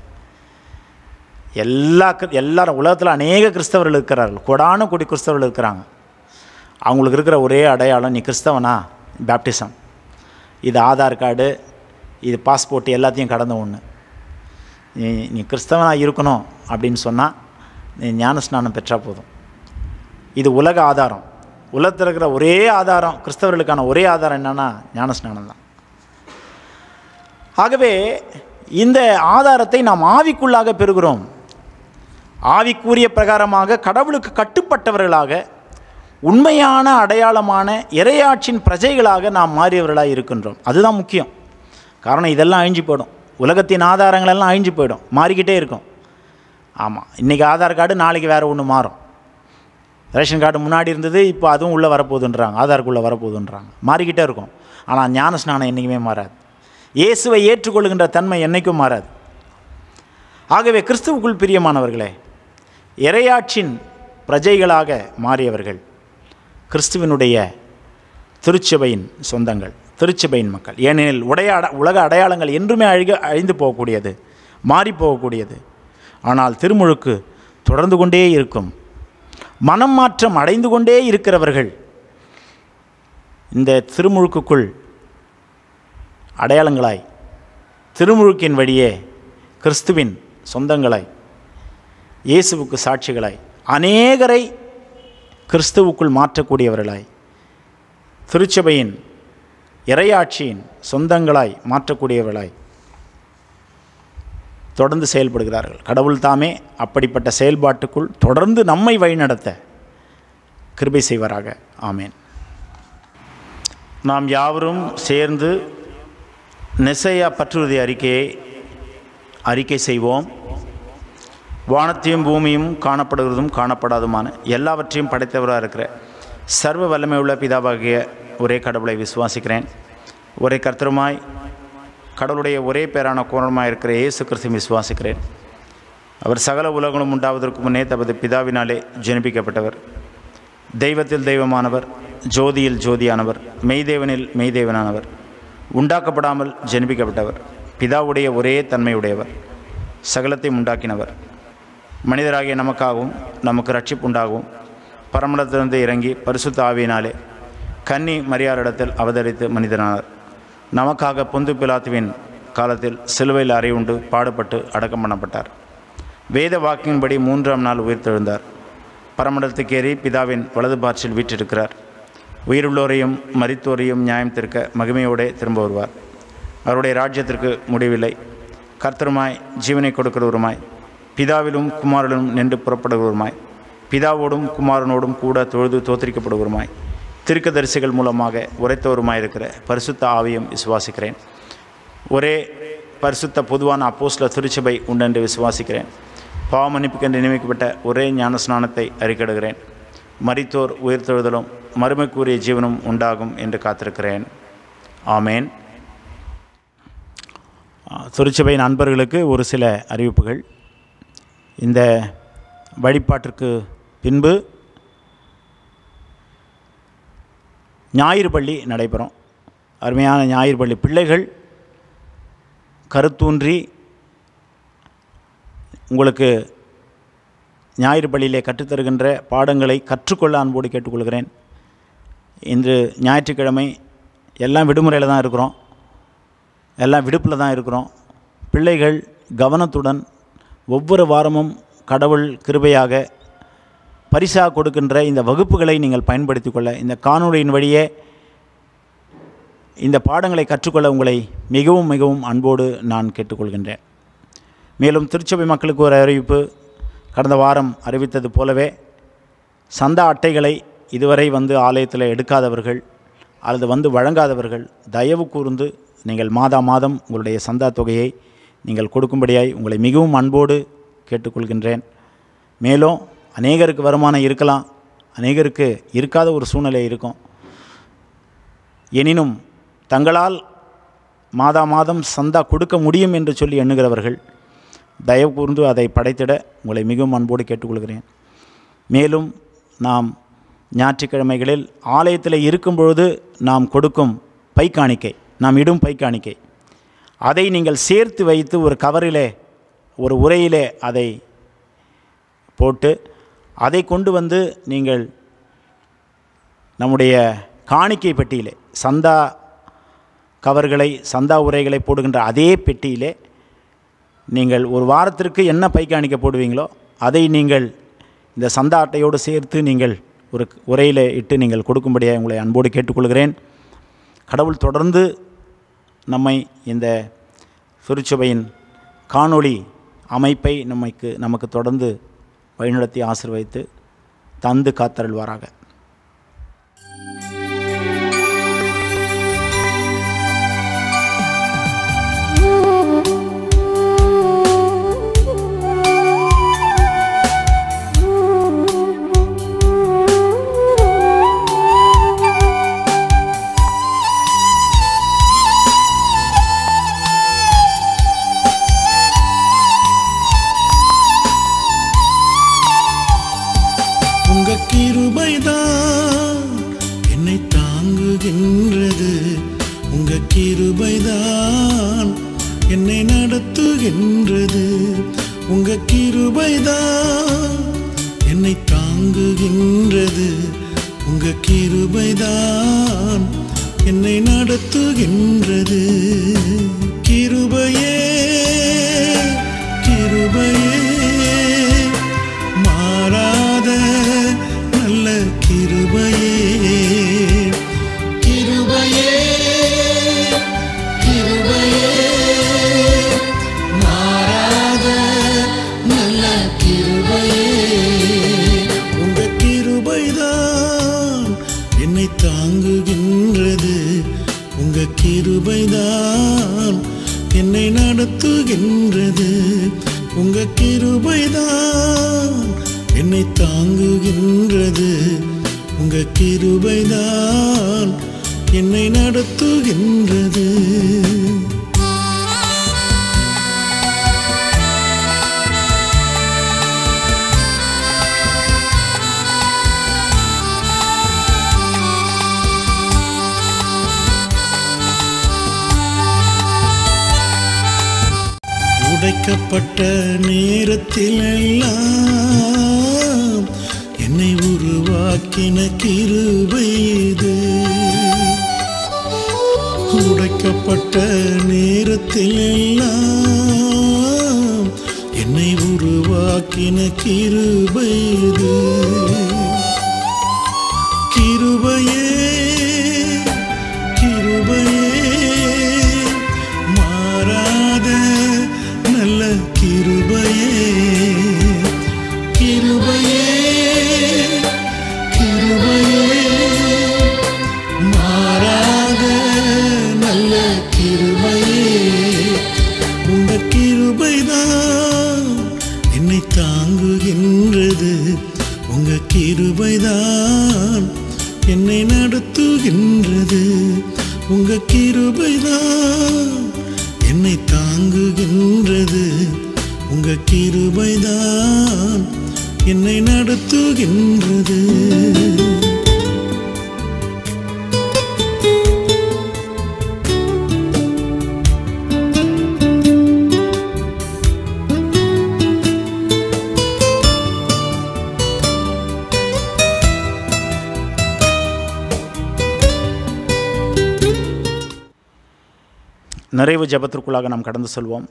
எல்லா கிற- எல்லாரும் உலகத்தில் அநேக கிறிஸ்தவர்கள் இருக்கிறார்கள் கொடான கொடி கிறிஸ்தவர்கள் இருக்கிறாங்க அவங்களுக்கு இருக்கிற ஒரே அடையாளம் நீ கிறிஸ்தவனா பேப்டிசம் இது ஆதார் கார்டு இது பாஸ்போர்ட் எல்லாத்தையும் கடந்த ஒன்று நீ நீ கிறிஸ்தவனாக இருக்கணும் அப்படின்னு சொன்னால் நீ ஞானஸ்நானம் பெற்றால் போதும் இது உலக ஆதாரம் உலகத்தில் இருக்கிற ஒரே ஆதாரம் கிறிஸ்தவர்களுக்கான ஒரே ஆதாரம் என்னன்னா ஞானஸ்நானம் தான் ஆகவே இந்த ஆதாரத்தை நாம் ஆவிக்குள்ளாக பெறுகிறோம் ஆவிக்குரிய பிரகாரமாக கடவுளுக்கு கட்டுப்பட்டவர்களாக உண்மையான அடையாளமான இறையாட்சின் பிரஜைகளாக நாம் மாறியவர்களாக இருக்கின்றோம் அதுதான் முக்கியம் காரணம் இதெல்லாம் அழிஞ்சு போயிடும் உலகத்தின் ஆதாரங்கள் எல்லாம் அழிஞ்சு போயிடும் மாறிக்கிட்டே இருக்கும் ஆமாம் இன்றைக்கி ஆதார் கார்டு நாளைக்கு வேறு ஒன்று மாறும் ரேஷன் கார்டு முன்னாடி இருந்தது இப்போ அதுவும் உள்ளே வரப்போகுதுன்றாங்க ஆதாருக்குள்ளே வரப்போகுதுன்றாங்க மாறிக்கிட்டே இருக்கும் ஆனால் ஞான ஸ்நானம் என்றைக்குமே மாறாது இயேசுவை ஏற்றுக்கொள்கின்ற தன்மை என்றைக்கும் மாறாது ஆகவே கிறிஸ்துவுக்குள் பிரியமானவர்களே இறையாட்சின் பிரஜைகளாக மாறியவர்கள் கிறிஸ்துவினுடைய திருச்சபையின் சொந்தங்கள் திருச்சபையின் மக்கள் ஏனெனில் உடைய அட உலக அடையாளங்கள் என்றுமே அழிக அழிந்து போகக்கூடியது மாறி போகக்கூடியது ஆனால் திருமுழுக்கு தொடர்ந்து கொண்டே இருக்கும் மனம் மாற்றம் அடைந்து கொண்டே இருக்கிறவர்கள் இந்த திருமுழுக்குக்குள் அடையாளங்களாய் திருமுழுக்கின் வழியே கிறிஸ்துவின் சொந்தங்களாய் இயேசுவுக்கு சாட்சிகளாய் அநேகரை கிறிஸ்துவுக்குள் மாற்றக்கூடியவர்களாய் திருச்சபையின் இறையாட்சியின் சொந்தங்களாய் மாற்றக்கூடியவர்களாய் தொடர்ந்து செயல்படுகிறார்கள் கடவுள் தாமே அப்படிப்பட்ட செயல்பாட்டுக்குள் தொடர்ந்து நம்மை வழிநடத்த கிருபை செய்வாராக ஆமேன் நாம் யாவரும் சேர்ந்து நெசையா பற்றுறுதி அறிக்கையை அறிக்கை செய்வோம் வானத்தையும் பூமியும் காணப்படுவதும் காணப்படாதுமான எல்லாவற்றையும் படைத்தவராக இருக்கிற சர்வ வல்லமை உள்ள பிதாவாகிய ஒரே கடவுளை விசுவாசிக்கிறேன் ஒரே கர்த்தருமாய் கடவுளுடைய ஒரே பேரான கோணமாக இருக்கிற இயேசு கிறிஸ்து விசுவாசிக்கிறேன் அவர் சகல உலகங்களும் உண்டாவதற்கு முன்னே தமது பிதாவினாலே ஜெனிப்பிக்கப்பட்டவர் தெய்வத்தில் தெய்வமானவர் ஜோதியில் ஜோதியானவர் மெய்தேவனில் மெய்தேவனானவர் உண்டாக்கப்படாமல் ஜெனிப்பிக்கப்பட்டவர் பிதாவுடைய ஒரே தன்மையுடையவர் சகலத்தையும் உண்டாக்கினவர் மனிதராகிய நமக்காகவும் நமக்கு ரட்சிப்பு உண்டாகவும் பரமடத்திலிருந்து இறங்கி பரிசுத்த ஆவியினாலே கன்னி மரியாரிடத்தில் அவதரித்து மனிதனானார் நமக்காக பொந்து பிலாத்துவின் காலத்தில் சிலுவையில் அறையுண்டு பாடுபட்டு அடக்கம் பண்ணப்பட்டார் வேத வாக்கின்படி மூன்றாம் நாள் உயிர்த்தெழுந்தார் பரமண்டலத்துக்கு ஏறி பிதாவின் வலது பாற்றில் வீற்றிருக்கிறார் உயிருள்ளோரையும் மரித்தோரையும் நியாயம் தீர்க்க மகிமையோடே திரும்ப வருவார் அவருடைய ராஜ்யத்திற்கு முடிவில்லை கர்த்தருமாய் ஜீவனை கொடுக்கிறவருமாய் பிதாவிலும் குமாரிலும் நின்று புறப்படுகிறவருமாய் பிதாவோடும் குமாரனோடும் கூட தொழுது தோத்தரிக்கப்படுவருமாய் திருக்கதரிசிகள் மூலமாக உரைத்தவருமாய் இருக்கிற பரிசுத்த ஆவியும் விசுவாசிக்கிறேன் ஒரே பரிசுத்த பொதுவான அப்போஸ்ல திருச்சபை உண்டென்று விசுவாசிக்கிறேன் பாவ மன்னிப்புக்கென்று நியமிக்கப்பட்ட ஒரே ஞானஸ்நானத்தை அறிக்கிடுகிறேன் மரித்தோர் உயிர்த்தெழுதலும் மறுமைக்குரிய ஜீவனும் உண்டாகும் என்று காத்திருக்கிறேன் ஆமேன் திருச்சபை நண்பர்களுக்கு ஒரு சில அறிவிப்புகள் இந்த வழிபாட்டிற்கு பின்பு ஞாயிறு பள்ளி நடைபெறும் அருமையான ஞாயிறு பள்ளி பிள்ளைகள் கருத்தூன்றி உங்களுக்கு ஞாயிறு பள்ளியிலே கற்றுத்தருகின்ற பாடங்களை கற்றுக்கொள்ள அன்போடு கேட்டுக்கொள்கிறேன் இன்று ஞாயிற்றுக்கிழமை எல்லாம் விடுமுறையில் தான் இருக்கிறோம் எல்லாம் விடுப்பில் தான் இருக்கிறோம் பிள்ளைகள் கவனத்துடன் ஒவ்வொரு வாரமும் கடவுள் கிருபையாக பரிசாக கொடுக்கின்ற இந்த வகுப்புகளை நீங்கள் பயன்படுத்தி கொள்ள இந்த காணொளியின் வழியே இந்த பாடங்களை கற்றுக்கொள்ள உங்களை மிகவும் மிகவும் அன்போடு நான் கேட்டுக்கொள்கின்றேன் மேலும் திருச்சபை மக்களுக்கு ஒரு அறிவிப்பு கடந்த வாரம் அறிவித்தது போலவே சந்தா அட்டைகளை இதுவரை வந்து ஆலயத்தில் எடுக்காதவர்கள் அல்லது வந்து வழங்காதவர்கள் தயவு கூர்ந்து நீங்கள் மாதா மாதம் உங்களுடைய சந்தா தொகையை நீங்கள் கொடுக்கும்படியாய் உங்களை மிகவும் அன்போடு கேட்டுக்கொள்கின்றேன் மேலும் அநேகருக்கு வருமானம் இருக்கலாம் அநேகருக்கு இருக்காத ஒரு சூழ்நிலை இருக்கும் எனினும் தங்களால் மாதா மாதம் சந்தா கொடுக்க முடியும் என்று சொல்லி எண்ணுகிறவர்கள் தயவு கூர்ந்து அதை படைத்திட உங்களை மிகவும் அன்போடு கேட்டுக்கொள்கிறேன் மேலும் நாம் ஞாயிற்றுக்கிழமைகளில் ஆலயத்தில் இருக்கும் பொழுது நாம் கொடுக்கும் பைக்காணிக்கை நாம் இடும் பைக்காணிக்கை அதை நீங்கள் சேர்த்து வைத்து ஒரு கவரிலே ஒரு உரையிலே அதை போட்டு அதை கொண்டு வந்து நீங்கள் நம்முடைய காணிக்கை பெட்டியிலே சந்தா கவர்களை சந்தா உரைகளை போடுகின்ற அதே பெட்டியிலே நீங்கள் ஒரு வாரத்திற்கு என்ன பைக்காணிக்க போடுவீங்களோ அதை நீங்கள் இந்த சந்தா அட்டையோடு சேர்த்து நீங்கள் ஒரு உரையில் இட்டு நீங்கள் கொடுக்கும்படியாக உங்களை அன்போடு கேட்டுக்கொள்கிறேன் கடவுள் தொடர்ந்து நம்மை இந்த திருச்சபையின் காணொளி அமைப்பை நம்மைக்கு நமக்கு தொடர்ந்து வழிநடத்தி ஆசிர்வதித்து தந்து காத்தருள்வாராக உங்க கிருபைதான் என்னை தாங்குகின்றது உங்க கிருபைதான் என்னை நடத்துகின்றது உங்க கிருபைதான் என்னை தாங்குகின்றது உங்க கிருபைதான் என்னை நடத்துகின்றது கிருபையே கிருபையே மாறாத நல்ல கிருபையே கிருபையே கிருபையே மாறாத நல்ல கிருபையே உங்க கிருபைதான் என்னை தாங்குகின்றது உங்க கிருபைதான் என்னை நடத்துகின்றது உங்க கிருபைதான் என்னை தாங்குகின்றது உங்க கிருபைதான் என்னை நடத்துகின்றது உடைக்கப்பட்ட நேரத்தில் எல்லாம் என்னை உருவாக்கின கிருபை இது உடைக்கப்பட்ட நேரத்தில் எல்லாம் என்னை உருவாக்கின கிருபை இது கிருபையே கிருபையே மாறாத நல்ல கிருபையே கிருபையே கிருபையே மாறாத நல்ல கிருபையே உங்க கிருபைதான் என்னை தாங்குகின்றது உங்க கிருபைதான் என்னை நடத்துகின்றது உங்க கிருபைதான் என்னை தாங்குகின்றது உங்க கிருபைதான் என்னை நடத்துகின்றது நிறைவு ஜெபத்திற்குள்ளாக நாம் கடந்து செல்வோம்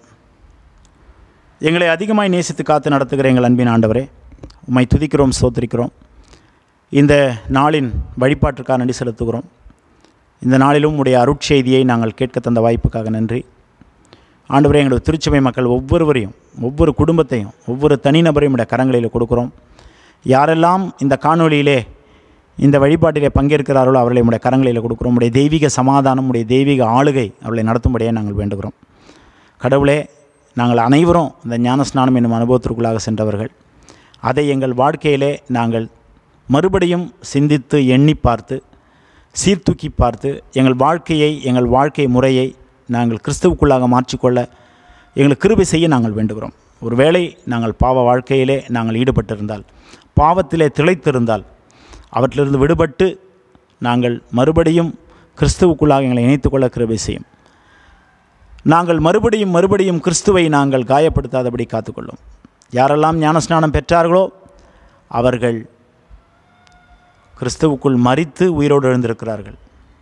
எங்களை அதிகமாய் நேசித்து காத்து நடத்துகிற எங்கள் அன்பின் ஆண்டவரே உம்மை துதிக்கிறோம் சோத்திரிக்கிறோம் இந்த நாளின் வழிபாட்டிற்காக நன்றி செலுத்துகிறோம் இந்த நாளிலும் உடைய அருட்செய்தியை நாங்கள் கேட்க தந்த வாய்ப்புக்காக நன்றி ஆண்டவரே எங்களது திருச்சபை மக்கள் ஒவ்வொருவரையும் ஒவ்வொரு குடும்பத்தையும் ஒவ்வொரு தனிநபரையும் உடைய கரங்களில் கொடுக்குறோம் யாரெல்லாம் இந்த காணொளியிலே இந்த வழிபாட்டிலே பங்கேற்கிறார்களோ அவர்களை உடைய கரங்களில் கொடுக்குறோம் உடைய தெய்வீக சமாதானம் உடைய தெய்வீக ஆளுகை அவர்களை நடத்தும்படியாக நாங்கள் வேண்டுகிறோம் கடவுளே நாங்கள் அனைவரும் இந்த ஞானஸ்நானம் என்னும் அனுபவத்திற்குள்ளாக சென்றவர்கள் அதை எங்கள் வாழ்க்கையிலே நாங்கள் மறுபடியும் சிந்தித்து எண்ணி பார்த்து சீர்தூக்கி பார்த்து எங்கள் வாழ்க்கையை எங்கள் வாழ்க்கை முறையை நாங்கள் கிறிஸ்துவுக்குள்ளாக மாற்றிக்கொள்ள எங்களுக்கு கிருபை செய்ய நாங்கள் வேண்டுகிறோம் ஒருவேளை நாங்கள் பாவ வாழ்க்கையிலே நாங்கள் ஈடுபட்டிருந்தால் பாவத்திலே திளைத்திருந்தால் அவற்றிலிருந்து விடுபட்டு நாங்கள் மறுபடியும் கிறிஸ்துவுக்குள்ளாக எங்களை இணைத்துக்கொள்ள கிருபை செய்யும் நாங்கள் மறுபடியும் மறுபடியும் கிறிஸ்துவை நாங்கள் காயப்படுத்தாதபடி காத்துக்கொள்ளும் யாரெல்லாம் ஞானஸ்நானம் பெற்றார்களோ அவர்கள் கிறிஸ்துவுக்குள் மறித்து உயிரோடு எழுந்திருக்கிறார்கள்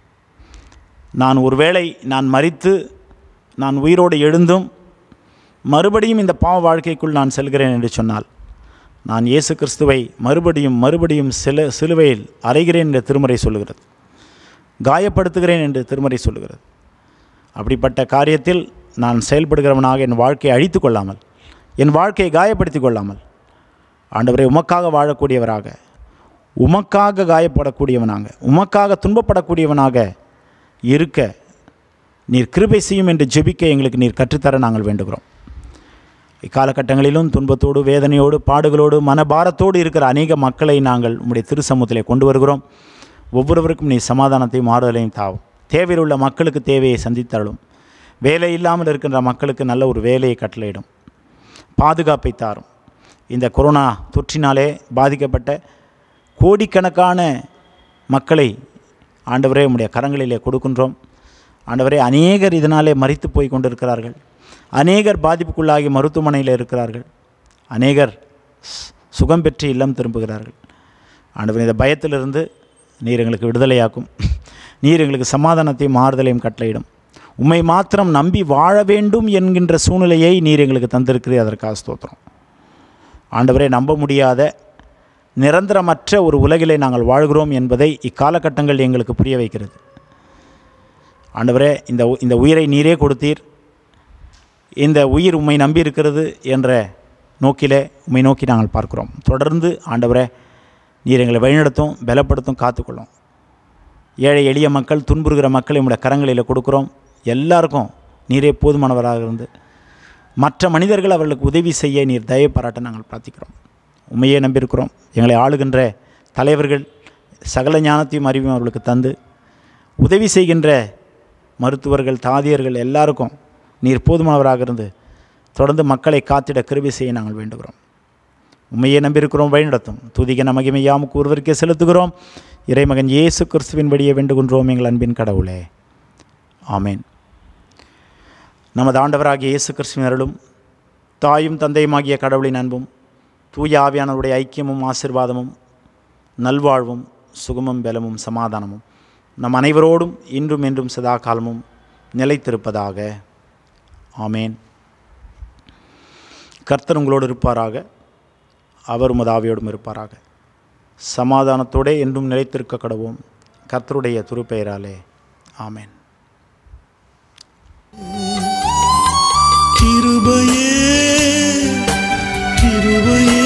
நான் ஒருவேளை நான் மறித்து நான் உயிரோடு எழுந்தும் மறுபடியும் இந்த பாவ வாழ்க்கைக்குள் நான் செல்கிறேன் என்று சொன்னால் நான் இயேசு கிறிஸ்துவை மறுபடியும் மறுபடியும் சில சிலுவையில் அறைகிறேன் என்று திருமறை சொல்லுகிறது காயப்படுத்துகிறேன் என்று திருமறை சொல்லுகிறது அப்படிப்பட்ட காரியத்தில் நான் செயல்படுகிறவனாக என் வாழ்க்கையை அழித்து கொள்ளாமல் என் வாழ்க்கையை காயப்படுத்தி கொள்ளாமல் ஆண்டவரை உமக்காக வாழக்கூடியவராக உமக்காக காயப்படக்கூடியவனாக உமக்காக துன்பப்படக்கூடியவனாக இருக்க நீர் கிருபை செய்யும் என்று ஜெபிக்க எங்களுக்கு நீர் கற்றுத்தர நாங்கள் வேண்டுகிறோம் இக்காலகட்டங்களிலும் துன்பத்தோடு வேதனையோடு பாடுகளோடு மனபாரத்தோடு இருக்கிற அநேக மக்களை நாங்கள் உம்முடைய திருசமூகத்திலே கொண்டு வருகிறோம் ஒவ்வொருவருக்கும் நீ சமாதானத்தையும் ஆறுதலையும் தாவும் தேவையில் உள்ள மக்களுக்கு தேவையை சந்தித்தருளும் வேலை இல்லாமல் இருக்கின்ற மக்களுக்கு நல்ல ஒரு வேலையை கட்டளையிடும் பாதுகாப்பை தாரும் இந்த கொரோனா தொற்றினாலே பாதிக்கப்பட்ட கோடிக்கணக்கான மக்களை ஆண்டவரே உம்முடைய கரங்களிலே கொடுக்கின்றோம் ஆண்டவரே அநேகர் இதனாலே மறித்து போய் கொண்டிருக்கிறார்கள் அநேகர் பாதிப்புக்குள்ளாகி மருத்துவமனையில் இருக்கிறார்கள் அநேகர் சு- சுகம் பெற்று இல்லம் திரும்புகிறார்கள் ஆண்டவர் இந்த பயத்திலிருந்து நீர் எங்களுக்கு விடுதலையாக்கும் நீர் எங்களுக்கு சமாதானத்தையும் ஆறுதலையும் கட்டளையிடும் உம்மை மாத்திரம் நம்பி வாழ வேண்டும் என்கின்ற சூழ்நிலையை நீர் எங்களுக்கு தந்திருக்கிறீர் அதற்காக ஸ்தோத்திரம் ஆண்டவரே நம்ப முடியாத நிரந்தரமற்ற ஒரு உலகிலே நாங்கள் வாழ்கிறோம் என்பதை இக்காலகட்டங்கள் எங்களுக்கு புரிய வைக்கிறது ஆண்டவரே இந்த உ- இந்த உயிரை நீரே கொடுத்தீர் இந்த உயிர் உம்மை நம்பி இருக்கிறது என்ற நோக்கிலே உம்மை நோக்கி நாங்கள் பார்க்கிறோம் தொடர்ந்து ஆண்டவரே நீர் எங்களை வழிநடத்தும் பலப்படுத்தும் காத்துக்கொள்ளும் ஏழை எளிய மக்கள் துன்புறுகிற மக்களை உம்முடைய கரங்களில் கொடுக்குறோம் எல்லாருக்கும் நீரே போதுமானவராக இருந்து மற்ற மனிதர்கள் அவர்களுக்கு உதவி செய்ய நீர் தயவு பாராட்ட நாங்கள் பிரார்த்திக்கிறோம் உண்மையே நம்பியிருக்கிறோம் எங்களை ஆளுகின்ற தலைவர்கள் சகல ஞானத்தையும் அறிவையும் அவர்களுக்கு தந்து உதவி செய்கின்ற மருத்துவர்கள் தாதியர்கள் எல்லாருக்கும் நீர் போதுமானவராக இருந்து தொடர்ந்து மக்களை காத்திட கிருபை செய்ய நாங்கள் வேண்டுகிறோம் உண்மையை நம்பியிருக்கிறோம் வழிநடத்தும் துதிகன மகிமை யாமுக்கு ஒருவருக்கே செலுத்துகிறோம் இறைமகன் இயேசு கிறிஸ்துவின் வழியே வேண்டுகின்றோம் எங்கள் அன்பின் கடவுளே ஆமேன் நமது ஆண்டவராகிய இயேசு கிறிஸ்துவின் அருளும் தாயும் தந்தையுமாகிய கடவுளின் அன்பும் தூய ஆவியானவருடைய ஐக்கியமும் ஆசிர்வாதமும் நல்வாழ்வும் சுகமும் பலமும் சமாதானமும் நம் அனைவரோடும் இன்றும் என்றும் சதா காலமும் நிலைத்திருப்பதாக ஆமேன் கர்த்தர் உங்களோடு இருப்பாராக அவர் உமது ஆவியோடும் இருப்பாராக சமாதானத்தோடே என்றும் நிலைத்திருக்க கடவோம் கர்த்தருடைய துருப்பெயராலே ஆமேன் கிருபையே கிருபையே